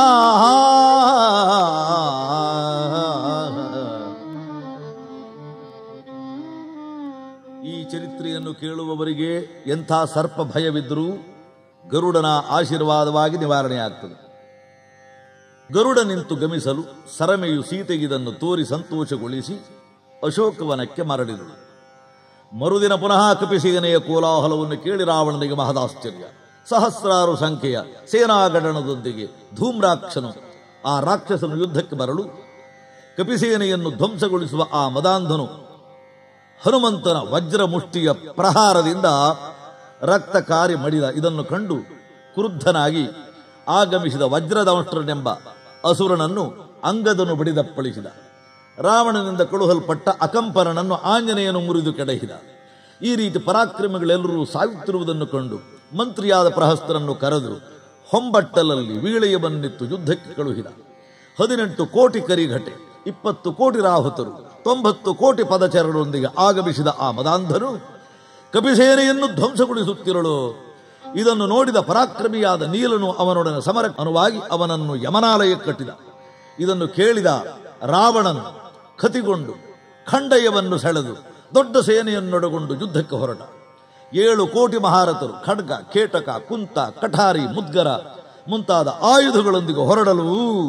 ಈ ಚರಿತ್ರೆಯನ್ನು ಕೇಳುವವರಿಗೆ ಎಂಥ ಸರ್ಪ ಭಯವಿದ್ದರೂ ಗರುಡನ ಆಶೀರ್ವಾದವಾಗಿ ನಿವಾರಣೆಯಾಗ್ತದೆ ಗರುಡ ನಿಂತು ಗಮಿಸಲು ಸರಮೆಯು ಸೀತೆಗಿದನ್ನು ತೋರಿ ಸಂತೋಷಗೊಳಿಸಿ ಅಶೋಕವನಕ್ಕೆ ಮರಳಿದಳು ಮರುದಿನ ಪುನಃ ಕಪಿಸಿಗನೆಯ ಕೋಲಾಹಲವನ್ನು ಕೇಳಿ ರಾವಣನಿಗೆ ಮಹದಾಶ್ಚರ್ಯ ಸಹಸ್ರಾರು ಸಂಖ್ಯೆಯ ಸೇನಾಗಣನದೊಂದಿಗೆ ಧೂಮ್ರಾಕ್ಷನು ಆ ರಾಕ್ಷಸನು ಯುದ್ಧಕ್ಕೆ ಬರಲು ಕಪಿಸೇನೆಯನ್ನು ಧ್ವಂಸಗೊಳಿಸುವ ಆ ಮದಾಂಧನು ಹನುಮಂತನ ವಜ್ರ ಮುಷ್ಟಿಯ ಪ್ರಹಾರದಿಂದ ರಕ್ತಕಾರಿ ಮಡಿದ ಇದನ್ನು ಕಂಡು ಕ್ರುದ್ಧನಾಗಿ ಆಗಮಿಸಿದ ವಜ್ರದಂಷ್ಟ್ರನೆಂಬ ಅಸುರನನ್ನು ಅಂಗದನು ಬಡಿದಪ್ಪಳಿಸಿದ ರಾವಣನಿಂದ ಕಳುಹಲ್ಪಟ್ಟ ಅಕಂಪನನನ್ನು ಆಂಜನೇಯನು ಮುರಿದು ಕೆಡಹಿದ ಈ ರೀತಿ ಪರಾಕ್ರಮಿಗಳೆಲ್ಲರೂ ಸಾಯುತ್ತಿರುವುದನ್ನು ಕಂಡು ಮಂತ್ರಿಯಾದ ಪ್ರಹಸ್ತರನ್ನು ಕರೆದು ಹೊಂಬಟ್ಟಲಲ್ಲಿ ವೀಳೆಯ ಬನ್ನಿತ್ತು ಯುದ್ಧಕ್ಕೆ ಕಳುಹಿದ ಹದಿನೆಂಟು ಕೋಟಿ ಕರಿಘಟೆ ಇಪ್ಪತ್ತು ಕೋಟಿ ರಾಹುತರು ತೊಂಬತ್ತು ಕೋಟಿ ಪದಚರರೊಂದಿಗೆ ಆಗಮಿಸಿದ ಆ ಮದಾಂಧನು ಕಪಿಸೇನೆಯನ್ನು ಧ್ವಂಸಗೊಳಿಸುತ್ತಿರಳು ಇದನ್ನು ನೋಡಿದ ಪರಾಕ್ರಮಿಯಾದ ನೀಲನು ಅವನೊಡನೆ ಸಮರ ಅನುವಾಗಿ ಅವನನ್ನು ಯಮನಾಲಯಕ್ಕೆ ಕಟ್ಟಿದ ಇದನ್ನು ಕೇಳಿದ ರಾವಣನು ಕತಿಗೊಂಡು ಖಂಡಯವನ್ನು ಸೆಳೆದು ದೊಡ್ಡ ಸೇನೆಯನ್ನೊಡಗೊಂಡು ಯುದ್ಧಕ್ಕೆ ಹೊರಟ ಏಳು ಕೋಟಿ ಮಹಾರಥರು ಖಡ್ಗ ಕೇಟಕ ಕುಂತ ಕಠಾರಿ ಮುದ್ಗರ ಮುಂತಾದ ಆಯುಧಗಳೊಂದಿಗೆ ಹೊರಡಲು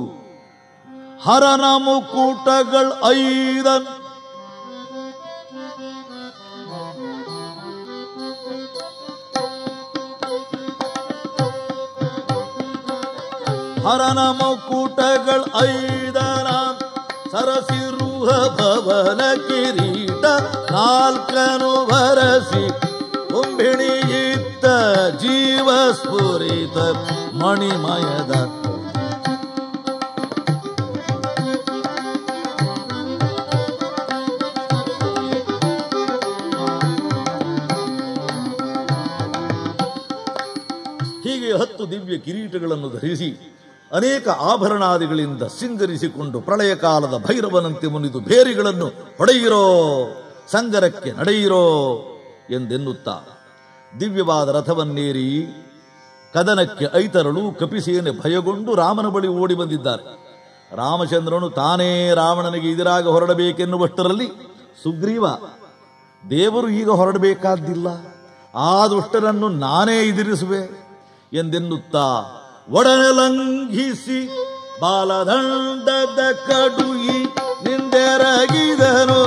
ಹರನ ಮುಕೂಟಗಳು ಐದನ್ ಹರನ ಮುಕುಟಗಳ ಐದರ ಸರಸಿರುಹ ಭವನ ಕಿರೀಟ ನಾಲ್ಕನು ಭರಸಿ ಕುಂಭಿಣಿಯಿತ್ತ ಜೀವ ಸ್ಫುರಿತ ಮಣಿಮಯದ ಹೀಗೆ ಹತ್ತು ದಿವ್ಯ ಕಿರೀಟಗಳನ್ನು ಧರಿಸಿ ಅನೇಕ ಆಭರಣಾದಿಗಳಿಂದ ಸಿಂಗರಿಸಿಕೊಂಡು ಪ್ರಳಯ ಕಾಲದ ಭೈರವನಂತೆ ಮುನಿದು ಬೇರಿಗಳನ್ನು ಹೊಡೆಯಿರೋ ಸಂಗರಕ್ಕೆ ನಡೆಯಿರೋ ಎಂದೆನ್ನುತ್ತಾ ದಿವ್ಯವಾದ ರಥವನ್ನೇರಿ ಕದನಕ್ಕೆ ಐತರಳು ಕಪಿಸೇನೆ ಭಯಗೊಂಡು ರಾಮನ ಬಳಿ ಓಡಿ ಬಂದಿದ್ದಾರೆ ರಾಮಚಂದ್ರನು ತಾನೇ ರಾವಣನಿಗೆ ಎದುರಾಗ ಹೊರಡಬೇಕೆನ್ನುವಷ್ಟರಲ್ಲಿ ಸುಗ್ರೀವ ದೇವರು ಈಗ ಹೊರಡಬೇಕಾದ್ದಿಲ್ಲ ಆ ದುಷ್ಟರನ್ನು ನಾನೇ ಎದುರಿಸುವೆ ಎಂದೆನ್ನುತ್ತಾ ಒಡನೆ ಲಂಘಿಸಿ ಬಾಲದಂಡದ ಕಡುಯಿ ನಿಂದೆರಗಿದನು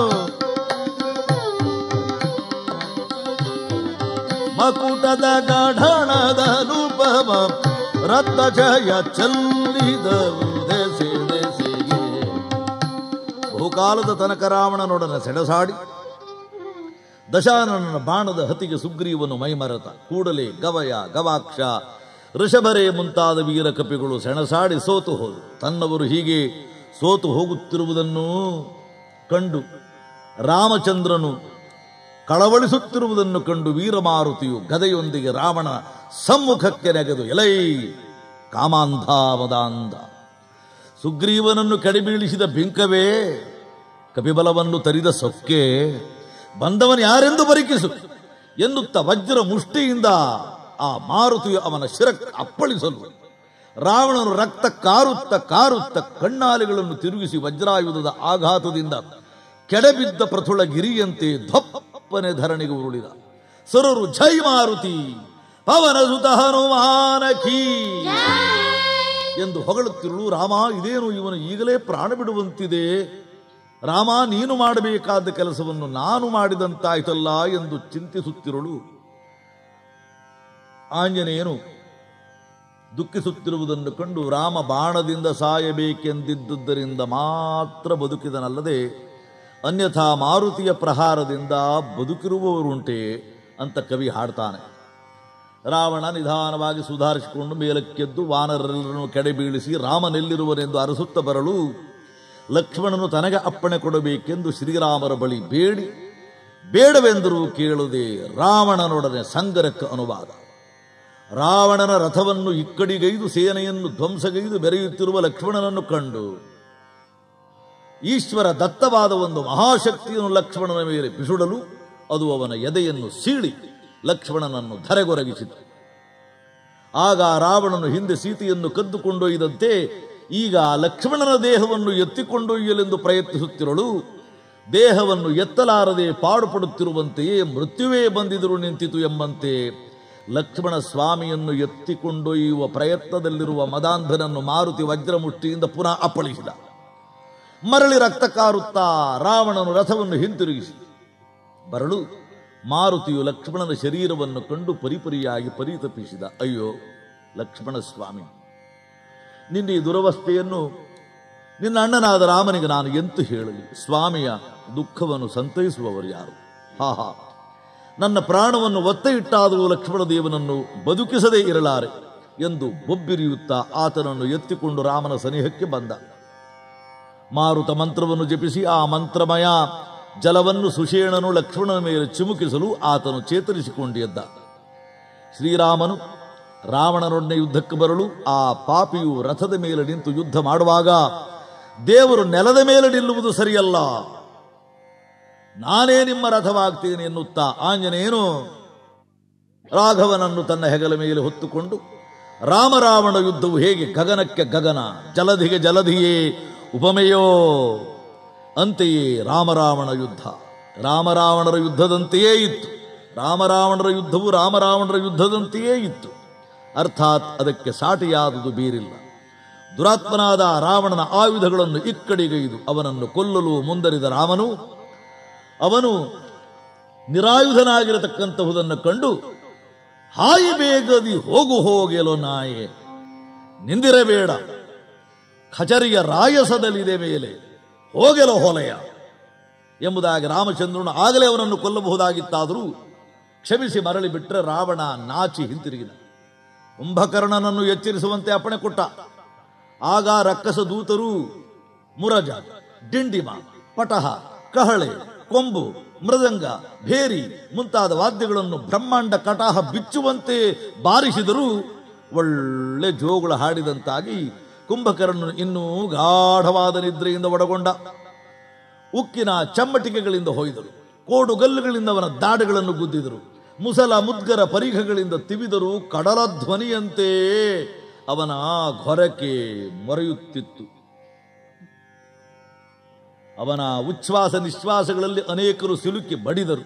ಮಕುಟದ ಗಢಣದ ಅನುಪಮ ರತ್ನ ಜಯ ಚೆಲ್ಲಿದವು ದೆಸೆ ದೆಸೆಗೆ ಬಹುಕಾಲದ ತನಕ ರಾವಣನೊಡನೆ ಸೆಣಸಾಡಿ ದಶಾನನ ಬಾಣದ ಹತಿಗೆ ಸುಗ್ರೀವನು ಮೈಮರೆತ ಕೂಡಲೇ ಗವಯ ಗವಾಕ್ಷ ಋಷಭರೇ ಮುಂತಾದ ವೀರ ಕಪಿಗಳು ಸೆಣಸಾಡಿ ಸೋತು ಹೋದು ತನ್ನವರು ಹೀಗೆ ಸೋತು ಹೋಗುತ್ತಿರುವುದನ್ನು ಕಂಡು ರಾಮಚಂದ್ರನು ಕಳವಳಿಸುತ್ತಿರುವುದನ್ನು ಕಂಡು ವೀರಮಾರುತಿಯು ಗದೆಯೊಂದಿಗೆ ರಾವಣ ಸಮ್ಮುಖಕ್ಕೆ ನೆಗೆದು ಎಲೈ ಕಾಮಾಂಧಾವದಾಂಧ ಸುಗ್ರೀವನನ್ನು ಕಡಿಬೀಳಿಸಿದ ಬಿಂಕವೇ ಕಪಿಬಲವನ್ನು ತರಿದ ಸೊಕ್ಕೆ ಬಂದವನು ಯಾರೆಂದು ಪರಿಕಿಸು ಎನ್ನುತ್ತ ವಜ್ರ ಮುಷ್ಟಿಯಿಂದ ಆ ಮಾರುತಿಯು ಅವನ ಶಿರ ಅಪ್ಪಳಿಸಲು ರಾವಣನು ರಕ್ತ ಕಾರುತ್ತ ಕಾರುತ್ತ ಕಣ್ಣಾಲೆಗಳನ್ನು ತಿರುಗಿಸಿ ವಜ್ರಾಯುಧದ ಆಘಾತದಿಂದ ಕೆಡಬಿದ್ದ ಪ್ರಥುಳ ಗಿರಿಯಂತೆ ಧಪ್ಪನೆ ಧರಣಿಗೆ ಉರುಳಿದ ಸರರು ಜೈ ಮಾರುತಿ ಪವನ ಸುತ ಹನುಮಾನಕಿ ಎಂದು ಹೊಗಳುತ್ತಿರಲು ರಾಮ ಇದೇನು ಇವನು ಈಗಲೇ ಪ್ರಾಣ ಬಿಡುವಂತಿದೆ ರಾಮ ನೀನು ಮಾಡಬೇಕಾದ ಕೆಲಸವನ್ನು ನಾನು ಮಾಡಿದಂತಾಯ್ತಲ್ಲ ಎಂದು ಚಿಂತಿಸುತ್ತಿರಲು ಆಂಜನೇಯನು ದುಃಖಿಸುತ್ತಿರುವುದನ್ನು ಕಂಡು ರಾಮ ಬಾಣದಿಂದ ಸಾಯಬೇಕೆಂದಿದ್ದುದರಿಂದ ಮಾತ್ರ ಬದುಕಿದನಲ್ಲದೆ ಅನ್ಯಥಾ ಮಾರುತಿಯ ಪ್ರಹಾರದಿಂದ ಬದುಕಿರುವವರುಂಟೆ ಅಂತ ಕವಿ ಹಾಡ್ತಾನೆ ರಾವಣ ನಿಧಾನವಾಗಿ ಸುಧಾರಿಸಿಕೊಂಡು ಮೇಲಕ್ಕೆದ್ದು ವಾನರರೆಲ್ಲರನ್ನು ಕೆಡೆ ಬೀಳಿಸಿ ರಾಮನೆಲ್ಲಿರುವನೆಂದು ಅರಸುತ್ತ ಬರಲು ಲಕ್ಷ್ಮಣನು ತನಗೆ ಅಪ್ಪಣೆ ಕೊಡಬೇಕೆಂದು ಶ್ರೀರಾಮರ ಬಳಿ ಬೇಡಿ ಬೇಡವೆಂದರೂ ಕೇಳದೆ ರಾವಣನೊಡನೆ ಸಂಗರಕ್ಕೆ ಅನುವಾದ ರಾವಣನ ರಥವನ್ನು ಇಕ್ಕಡಿಗೈದು ಸೇನೆಯನ್ನು ಧ್ವಂಸಗೈದು ಬೆರೆಯುತ್ತಿರುವ ಲಕ್ಷ್ಮಣನನ್ನು ಕಂಡು ಈಶ್ವರ ದತ್ತವಾದ ಒಂದು ಮಹಾಶಕ್ತಿಯನ್ನು ಲಕ್ಷ್ಮಣನ ಮೇಲೆ ಬಿಸುಡಲು ಅದು ಅವನ ಎದೆಯನ್ನು ಸೀಳಿ ಲಕ್ಷ್ಮಣನನ್ನು ಧರೆಗೊರಗಿಸಿತು ಆಗ ರಾವಣನು ಹಿಂದೆ ಸೀತೆಯನ್ನು ಕದ್ದುಕೊಂಡೊಯ್ದಂತೆ ಈಗ ಲಕ್ಷ್ಮಣನ ದೇಹವನ್ನು ಎತ್ತಿಕೊಂಡೊಯ್ಯಲೆಂದು ಪ್ರಯತ್ನಿಸುತ್ತಿರಲು ದೇಹವನ್ನು ಎತ್ತಲಾರದೆ ಪಾಡುಪಡುತ್ತಿರುವಂತೆಯೇ ಮೃತ್ಯುವೇ ಬಂದಿದ್ರು ನಿಂತಿತು ಎಂಬಂತೆ ಲಕ್ಷ್ಮಣ ಸ್ವಾಮಿಯನ್ನು ಎತ್ತಿಕೊಂಡೊಯ್ಯುವ ಪ್ರಯತ್ನದಲ್ಲಿರುವ ಮದಾಂಧನನ್ನು ಮಾರುತಿ ವಜ್ರಮುಷ್ಟಿಯಿಂದ ಪುನಃ ಅಪ್ಪಳಿಸಿದ ಮರಳಿ ರಕ್ತ ಕಾರುತ್ತಾ ರಾವಣನು ರಥವನ್ನು ಹಿಂತಿರುಗಿಸಿ ಬರಲು ಮಾರುತಿಯು ಲಕ್ಷ್ಮಣನ ಶರೀರವನ್ನು ಕಂಡು ಪರಿಪರಿಯಾಗಿ ಪರಿತಪಿಸಿದ ಅಯ್ಯೋ ಲಕ್ಷ್ಮಣ ಸ್ವಾಮಿ ನಿನ್ನ ಈ ದುರವಸ್ಥೆಯನ್ನು ನಿನ್ನ ಅಣ್ಣನಾದ ರಾಮನಿಗೆ ನಾನು ಎಂತು ಹೇಳಲಿ ಸ್ವಾಮಿಯ ದುಃಖವನ್ನು ಸಂತೈಸುವವರು ಯಾರು ಹಾ ಹಾ ನನ್ನ ಪ್ರಾಣವನ್ನು ಒತ್ತೆ ಇಟ್ಟಾದರೂ ಲಕ್ಷ್ಮಣ ದೇವನನ್ನು ಬದುಕಿಸದೇ ಇರಲಾರೆ ಎಂದು ಬೊಬ್ಬಿರಿಯುತ್ತಾ ಆತನನ್ನು ಎತ್ತಿಕೊಂಡು ರಾಮನ ಸನಿಹಕ್ಕೆ ಬಂದ ಮಾರುತ ಮಂತ್ರವನ್ನು ಜಪಿಸಿ ಆ ಮಂತ್ರಮಯ ಜಲವನ್ನು ಸುಷೇಣನು ಲಕ್ಷ್ಮಣನ ಮೇಲೆ ಚಿಮುಕಿಸಲು ಆತನು ಚೇತರಿಸಿಕೊಂಡು ಎದ್ದ ಶ್ರೀರಾಮನು ರಾವಣನೊಡನೆ ಯುದ್ಧಕ್ಕೆ ಬರಲು ಆ ಪಾಪಿಯು ರಥದ ಮೇಲೆ ನಿಂತು ಯುದ್ಧ ಮಾಡುವಾಗ ದೇವರು ನೆಲದ ಮೇಲೆ ನಿಲ್ಲುವುದು ಸರಿಯಲ್ಲ ನಾನೇ ನಿಮ್ಮ ರಥವಾಗ್ತೇನೆ ಎನ್ನುತ್ತಾ ಆಂಜನೇಯನು ರಾಘವನನ್ನು ತನ್ನ ಹೆಗಲ ಮೇಲೆ ಹೊತ್ತುಕೊಂಡು ರಾಮರಾವಣ ಯುದ್ಧವು ಹೇಗೆ ಗಗನಕ್ಕೆ ಗಗನ ಜಲಧಿಗೆ ಜಲಧಿಯೇ ಉಪಮೆಯೋ ಅಂತೆಯೇ ರಾಮರಾವಣ ಯುದ್ಧ ರಾಮರಾವಣರ ಯುದ್ಧದಂತೆಯೇ ಇತ್ತು ರಾಮರಾವಣರ ಯುದ್ಧವು ರಾಮರಾವಣರ ಯುದ್ಧದಂತೆಯೇ ಇತ್ತು ಅರ್ಥಾತ್ ಅದಕ್ಕೆ ಸಾಟಿಯಾದುದು ಬೇರಿಲ್ಲ ದುರಾತ್ಮನಾದ ರಾವಣನ ಆಯುಧಗಳನ್ನು ಇಕ್ಕಡಿಗೈದು ಅವನನ್ನು ಕೊಲ್ಲಲು ಮುಂದರಿದ ರಾಮನು ಅವನು ನಿರಾಯುಧನಾಗಿರತಕ್ಕಂತಹುದನ್ನು ಕಂಡು ಹಾಯಿ ಬೇಗದಿ ಹೋಗು ಹೋಗೆಲೋ ನಾಯೆ ನಿಂದಿರಬೇಡ ಖಚರಿಯ ರಾಯಸದಲ್ಲಿದೆ ಮೇಲೆ ಹೋಗೆಲೋ ಹೊಲೆಯ ಎಂಬುದಾಗಿ ರಾಮಚಂದ್ರನು ಆಗಲೇ ಅವನನ್ನು ಕೊಲ್ಲಬಹುದಾಗಿತ್ತಾದರೂ ಕ್ಷಮಿಸಿ ಮರಳಿ ಬಿಟ್ಟರೆ ರಾವಣ ನಾಚಿ ಹಿಂತಿರುಗಿದ ಕುಂಭಕರ್ಣನನ್ನು ಎಚ್ಚರಿಸುವಂತೆ ಅಪ್ಪಣೆ ಕೊಟ್ಟ ಆಗ ರಕ್ಕಸ ದೂತರು ಮುರಜ ಡಿಂಡಿಮ ಪಟಹ ಕಹಳೆ ಕೊಂಬು ಮೃದಂಗ ಭೇರಿ ಮುಂತಾದ ವಾದ್ಯಗಳನ್ನು ಬ್ರಹ್ಮಾಂಡ ಕಟಾಹ ಬಿಚ್ಚುವಂತೆ ಬಾರಿಸಿದರೂ ಒಳ್ಳೆ ಜೋಗುಳ ಹಾಡಿದಂತಾಗಿ ಕುಂಭಕರ್ಣನು ಇನ್ನೂ ಗಾಢವಾದ ನಿದ್ರೆಯಿಂದ ಒಡಗೊಂಡ ಉಕ್ಕಿನ ಚಮ್ಮಟಿಕೆಗಳಿಂದ ಹೊಯ್ದರು ಕೋಡುಗಲ್ಲುಗಳಿಂದ ಅವನ ದಾಡುಗಳನ್ನು ಗುದ್ದಿದರು ಮುಸಲ ಮುದ್ಗರ ಪರಿಘಗಳಿಂದ ತಿವಿದರು ಕಡಲ ಧ್ವನಿಯಂತೆ ಅವನ ಘೊರಕೆ ಮೊರೆಯುತ್ತಿತ್ತು ಅವನ ಉಚ್ಛ್ವಾಸ ನಿಶ್ವಾಸಗಳಲ್ಲಿ ಅನೇಕರು ಸಿಲುಕಿ ಬಡಿದರು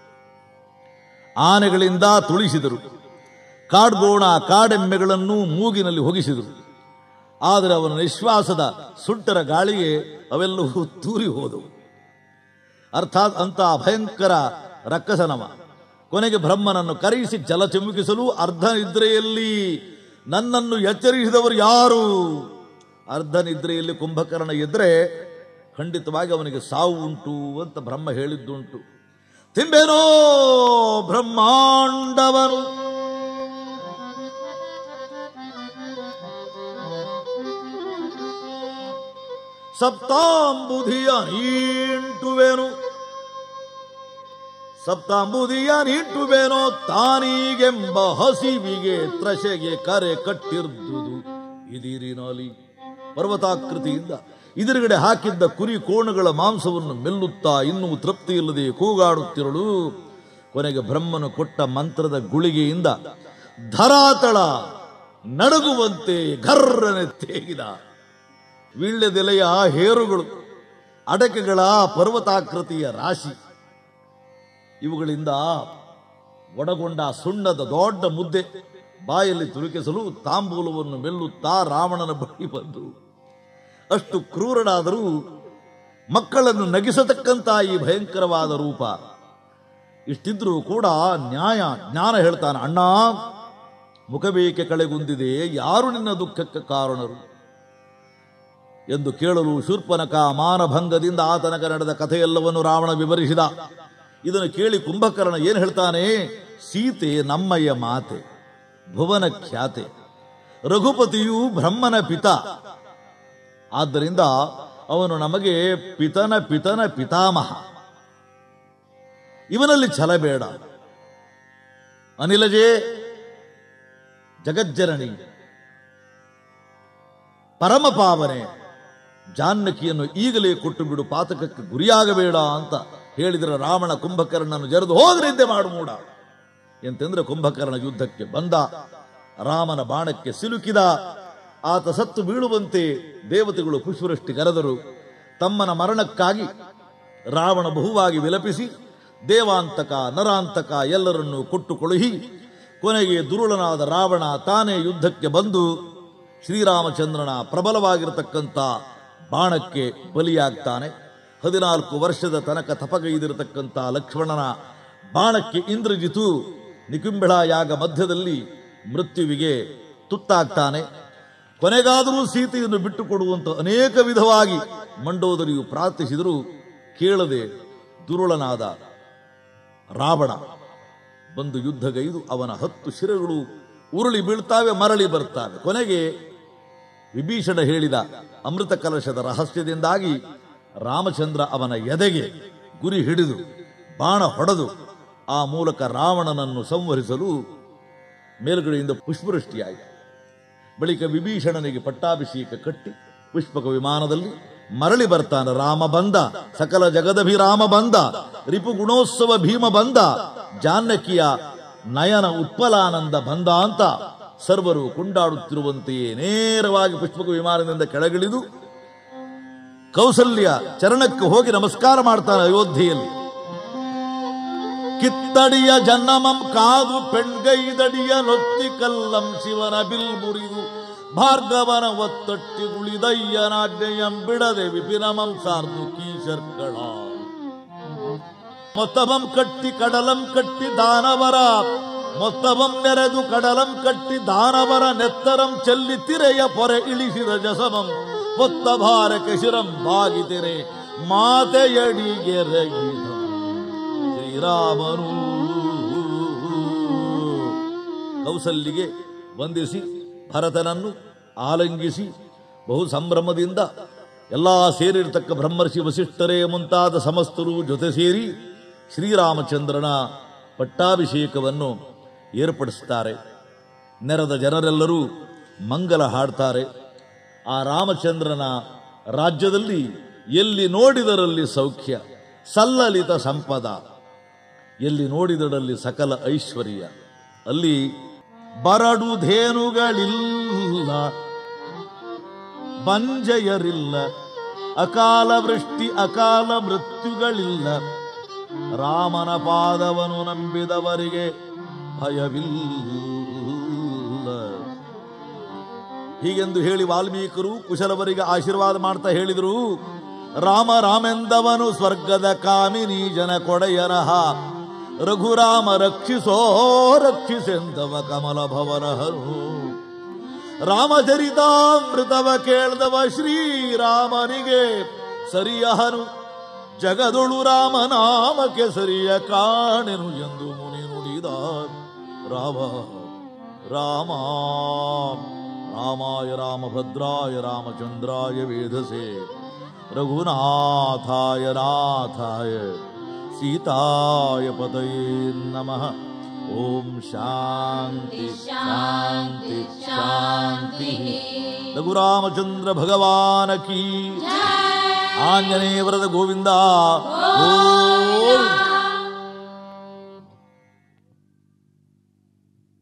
ಆನೆಗಳಿಂದ ತುಳಿಸಿದರು ಕಾಡ್ಗೋಣ ಕಾಡೆಮ್ಮೆಗಳನ್ನು ಮೂಗಿನಲ್ಲಿ ಹೊಗಿಸಿದರು ಆದರೆ ಅವನ ನಿಶ್ವಾಸದ ಸುಂಟರ ಗಾಳಿಗೆ ಅವೆಲ್ಲವೂ ತೂರಿ ಹೋದವು ಅರ್ಥಾತ್ ಅಂತ ಭಯಂಕರ ರಕ್ಕಸನವ ಕೊನೆಗೆ ಬ್ರಹ್ಮನನ್ನು ಕರೆಯಿಸಿ ಜಲ ಚಿಮುಕಿಸಲು ಅರ್ಧ ನಿದ್ರೆಯಲ್ಲಿ ನನ್ನನ್ನು ಎಚ್ಚರಿಸಿದವರು ಯಾರು ಅರ್ಧ ನಿದ್ರೆಯಲ್ಲಿ ಕುಂಭಕರ್ಣ ಎದ್ರೆ ಖಂಡಿತವಾಗಿ ಅವನಿಗೆ ಸಾವು ಉಂಟು ಅಂತ ಬ್ರಹ್ಮ ಹೇಳಿದ್ದುಂಟು ತಿಂಬೇನೋ ಬ್ರಹ್ಮಾಂಡವನು ಸಪ್ತಾಂಬುಧಿಯ ನೀಂಟುವೆನು ಸಪ್ತಾಂಬುದಿಯ ನೀಟುವೆನೋ ತಾನೀಗೆಂಬ ಹಸಿವಿಗೆ ತ್ರಶೆಗೆ ಕರೆ ಕಟ್ಟಿರ್ದುದು ಇದಿರಿನಲಿ ಪರ್ವತಾಕೃತಿಯಿಂದ ಎದುರುಗಡೆ ಹಾಕಿದ್ದ ಕುರಿ ಕೋಣಗಳ ಮಾಂಸವನ್ನು ಮೆಲ್ಲುತ್ತಾ ಇನ್ನೂ ತೃಪ್ತಿ ಇಲ್ಲದೆ ಕೂಗಾಡುತ್ತಿರಲು ಕೊನೆಗೆ ಬ್ರಹ್ಮನು ಕೊಟ್ಟ ಮಂತ್ರದ ಗುಳಿಗೆಯಿಂದ ಧರಾತಳ ನಡುಗುವಂತೆ ಘರ್ರನೆ ತೇಗಿದ ವೀಳ್ಯದೆಲೆಯ ಹೇರುಗಳು ಅಡಕೆಗಳ ಪರ್ವತಾಕೃತಿಯ ರಾಶಿ ಇವುಗಳಿಂದ ಒಡಗೊಂಡ ಸುಣ್ಣದ ದೊಡ್ಡ ಮುದ್ದೆ ಬಾಯಲ್ಲಿ ತುರುಕಿಸಲು ತಾಂಬೂಲವನ್ನು ಮೆಲ್ಲುತ್ತಾ ರಾವಣನ ಬಳಿ ಬಂದು ಅಷ್ಟು ಕ್ರೂರನಾದರೂ ಮಕ್ಕಳನ್ನು ನಗಿಸತಕ್ಕಂತ ಈ ಭಯಂಕರವಾದ ರೂಪ ಇಷ್ಟಿದ್ರೂ ಕೂಡ ನ್ಯಾಯ ಜ್ಞಾನ ಹೇಳ್ತಾನೆ ಅಣ್ಣ ಮುಖಬೇಕೆ ಕಳೆಗುಂದಿದೆ ಯಾರು ನಿನ್ನ ದುಃಖಕ್ಕೆ ಕಾರಣರು ಎಂದು ಕೇಳಲು ಶೂರ್ಪನಕ ಮಾನಭಂಗದಿಂದ ಆತನಕ ನಡೆದ ಕಥೆಯೆಲ್ಲವನ್ನು ರಾವಣ ವಿವರಿಸಿದ ಇದನ್ನು ಕೇಳಿ ಕುಂಭಕರ್ಣ ಏನು ಹೇಳ್ತಾನೆ ಸೀತೆ ನಮ್ಮಯ್ಯ ಮಾತೆ ಭುವನ ಖ್ಯಾತೆ ರಘುಪತಿಯು ಬ್ರಹ್ಮನ ಪಿತ ಆದ್ದರಿಂದ ಅವನು ನಮಗೆ ಪಿತನ ಪಿತನ ಪಿತಾಮಹ ಇವನಲ್ಲಿ ಛಲ ಬೇಡ ಅನಿಲಜೇ ಜಗಜ್ಜನನಿ ಪರಮ ಪಾವನೆ ಜಾನ್ನಕಿಯನ್ನು ಈಗಲೇ ಕೊಟ್ಟು ಬಿಡು ಪಾತಕಕ್ಕೆ ಗುರಿಯಾಗಬೇಡ ಅಂತ ಹೇಳಿದರೆ ರಾವಣ ಕುಂಭಕರ್ಣನು ಜರೆದು ಹೋದ್ರಿಂದೆ ಮಾಡು ಮೂಡ ಎಂತೆಂದ್ರೆ ಕುಂಭಕರ್ಣ ಯುದ್ಧಕ್ಕೆ ಬಂದ ರಾಮನ ಬಾಣಕ್ಕೆ ಸಿಲುಕಿದ ಆತ ಸತ್ತು ಬೀಳುವಂತೆ ದೇವತೆಗಳು ಪುಷ್ಪವೃಷ್ಟಿ ಕರೆದರು ತಮ್ಮನ ಮರಣಕ್ಕಾಗಿ ರಾವಣ ಬಹುವಾಗಿ ವಿಲಪಿಸಿ ದೇವಾಂತಕ ನರಾಂತಕ ಎಲ್ಲರನ್ನೂ ಕೊಟ್ಟು ಕೊಳುಹಿ ಕೊನೆಗೆ ದುರುಳನಾದ ರಾವಣ ತಾನೇ ಯುದ್ಧಕ್ಕೆ ಬಂದು ಶ್ರೀರಾಮಚಂದ್ರನ ಪ್ರಬಲವಾಗಿರತಕ್ಕಂಥ ಬಾಣಕ್ಕೆ ಬಲಿಯಾಗ್ತಾನೆ ಹದಿನಾಲ್ಕು ವರ್ಷದ ತನಕ ತಪಗೈದಿರತಕ್ಕಂಥ ಲಕ್ಷ್ಮಣನ ಬಾಣಕ್ಕೆ ಇಂದ್ರಜಿತು ನಿಕುಂಬಿಳ ಯಾಗ ಮಧ್ಯದಲ್ಲಿ ಮೃತ್ಯುವಿಗೆ ತುತ್ತಾಗ್ತಾನೆ ಕೊನೆಗಾದರೂ ಸೀತೆಯನ್ನು ಬಿಟ್ಟುಕೊಡುವಂತ ಅನೇಕ ವಿಧವಾಗಿ ಮಂಡೋದರಿಯು ಪ್ರಾರ್ಥಿಸಿದರೂ ಕೇಳದೆ ದುರುಳನಾದ ರಾವಣ ಬಂದು ಯುದ್ಧಗೈದು ಅವನ ಹತ್ತು ಶಿರಗಳು ಉರುಳಿ ಬೀಳ್ತಾವೆ ಮರಳಿ ಬರ್ತಾವೆ ಕೊನೆಗೆ ವಿಭೀಷಣ ಹೇಳಿದ ಅಮೃತ ಕಲಶದ ರಹಸ್ಯದಿಂದಾಗಿ ರಾಮಚಂದ್ರ ಅವನ ಎದೆಗೆ ಗುರಿ ಹಿಡಿದು ಬಾಣ ಹೊಡೆದು ಆ ಮೂಲಕ ರಾವಣನನ್ನು ಸಂವರಿಸಲು ಮೇಲ್ಗಡೆಯಿಂದ ಪುಷ್ಪವೃಷ್ಟಿಯಾಯಿತು ಬಳಿಕ ವಿಭೀಷಣನಿಗೆ ಪಟ್ಟಾಭಿಷೇಕ ಕಟ್ಟಿ ಪುಷ್ಪಕ ವಿಮಾನದಲ್ಲಿ ಮರಳಿ ಬರ್ತಾನೆ ರಾಮ ಬಂದ ಸಕಲ ಜಗದಭಿರಾಮ ಬಂದ ರಿಪು ಗುಣೋತ್ಸವ ಭೀಮ ಬಂದ ಜಾನಕಿಯ ನಯನ ಉತ್ಪಲಾನಂದ ಬಂದ ಅಂತ ಸರ್ವರು ಕೊಂಡಾಡುತ್ತಿರುವಂತೆಯೇ ನೇರವಾಗಿ ಪುಷ್ಪಕ ವಿಮಾನದಿಂದ ಕೆಳಗಿಳಿದು ಕೌಸಲ್ಯ ಚರಣಕ್ಕೆ ಹೋಗಿ ನಮಸ್ಕಾರ ಮಾಡ್ತಾನೆ ಅಯೋಧ್ಯೆಯಲ್ಲಿ ಕಿತ್ತಡಿಯ ಜನ್ನಮಂ ಕಾದು ಪೆಣ್ಗೈದಡಿಯ ನೊತ್ತಿ ಕಲ್ಲಂ ಶಿವನ ಬಿಲ್ ಮುರಿದು ಭಾರ್ಗವನ ಒತ್ತಟ್ಟಿ ಉಳಿದಯ್ಯನಾಜ್ಞೆಯಂ ಬಿಡದೆ ವಿಪಿನಮಂ ಸಾರ್ದು ಕೀಶರ್ಗಳ ಮೊತ್ತವಂ ಕಟ್ಟಿ ಕಡಲಂ ಕಟ್ಟಿ ದಾನವರ ಮೊತ್ತವಂ ನೆರೆದು ಕಡಲಂ ಕಟ್ಟಿ ದಾನವರ ನೆತ್ತರಂ ಚೆಲ್ಲಿ ತಿರೆಯ ಪೊರೆ ಇಳಿಸಿದ ಜಸಮಂ ಹೊತ್ತ ಭಾರಕ್ಕೆ ಶಿರಂ ಬಾಗಿತೆರೆ ಮಾತೆಯಡಿಗೆರಗಿದ ಶ್ರೀರಾಮನು ಕೌಸಲ್ಯಗೆ ವಂದಿಸಿ ಭರತನನ್ನು ಆಲಂಗಿಸಿ ಬಹು ಸಂಭ್ರಮದಿಂದ ಎಲ್ಲಾ ಸೇರಿರ್ತಕ್ಕ ಬ್ರಹ್ಮರ್ಷಿ ವಸಿಷ್ಠರೇ ಮುಂತಾದ ಸಮಸ್ತರು ಜೊತೆ ಸೇರಿ ಶ್ರೀರಾಮಚಂದ್ರನ ಪಟ್ಟಾಭಿಷೇಕವನ್ನು ಏರ್ಪಡಿಸುತ್ತಾರೆ ನೆರೆದ ಜನರೆಲ್ಲರೂ ಮಂಗಲ ಹಾಡ್ತಾರೆ ಆ ರಾಮಚಂದ್ರನ ರಾಜ್ಯದಲ್ಲಿ ಎಲ್ಲಿ ನೋಡಿದರಲ್ಲಿ ಸೌಖ್ಯ ಸಲ್ಲಲಿತ ಸಂಪದ ಎಲ್ಲಿ ನೋಡಿದರಲ್ಲಿ ಸಕಲ ಐಶ್ವರ್ಯ ಅಲ್ಲಿ ಬರಡುಧೇನುಗಳಿಲ್ಲ ಬಂಜೆಯರಿಲ್ಲ ಅಕಾಲ ವೃಷ್ಟಿ ಅಕಾಲ ಮೃತ್ಯುಗಳಿಲ್ಲ ರಾಮನ ಪಾದವನು ನಂಬಿದವರಿಗೆ ಭಯವಿಲ್ಲ ಹೀಗೆಂದು ಹೇಳಿ ವಾಲ್ಮೀಕರು ಕುಶಲವರಿಗೆ ಆಶೀರ್ವಾದ ಮಾಡ್ತಾ ಹೇಳಿದರು ರಾಮ ರಾಮೆಂದವನು ಸ್ವರ್ಗದ ಕಾಮಿನಿ ಜನ ಕೊಡೆಯರಹ ರಘುರಾಮ ರಕ್ಷಿಸೋ ರಕ್ಷಿಸೆಂದವ ಕಮಲ ಭವನಹರು ರಾಮಚರಿತಾಮೃತವ ಕೇಳ್ದವ ಶ್ರೀರಾಮನಿಗೆ ಸರಿಯಹನು ಜಗದೊಳು ರಾಮನಾಮಕ್ಕೆ ಸರಿಯ ಕಾಣೆನು ಎಂದು ಮುನಿ ನುಡಿದ ರಾಮ ರಾಮ ರಾಮಾಯ ರಾಮಭದ್ರಾಯ ರಾಮಚಂದ್ರಾಯ ವೇದಸೆ ರಘುನಾಥಾಯ ನಾಥಾಯ ಸೀತಾಯ ಪತಯೇ ನಮಃ ಓಂ ಶಾಂತಿ ಶಾಂತಿ ಶಾಂತಿ ರಘುರಾಮಚಂದ್ರ ಭಗವಾನ ಕೀ ಆಂಜನೇಯ ವರದ ಗೋವಿಂದ ಓಂ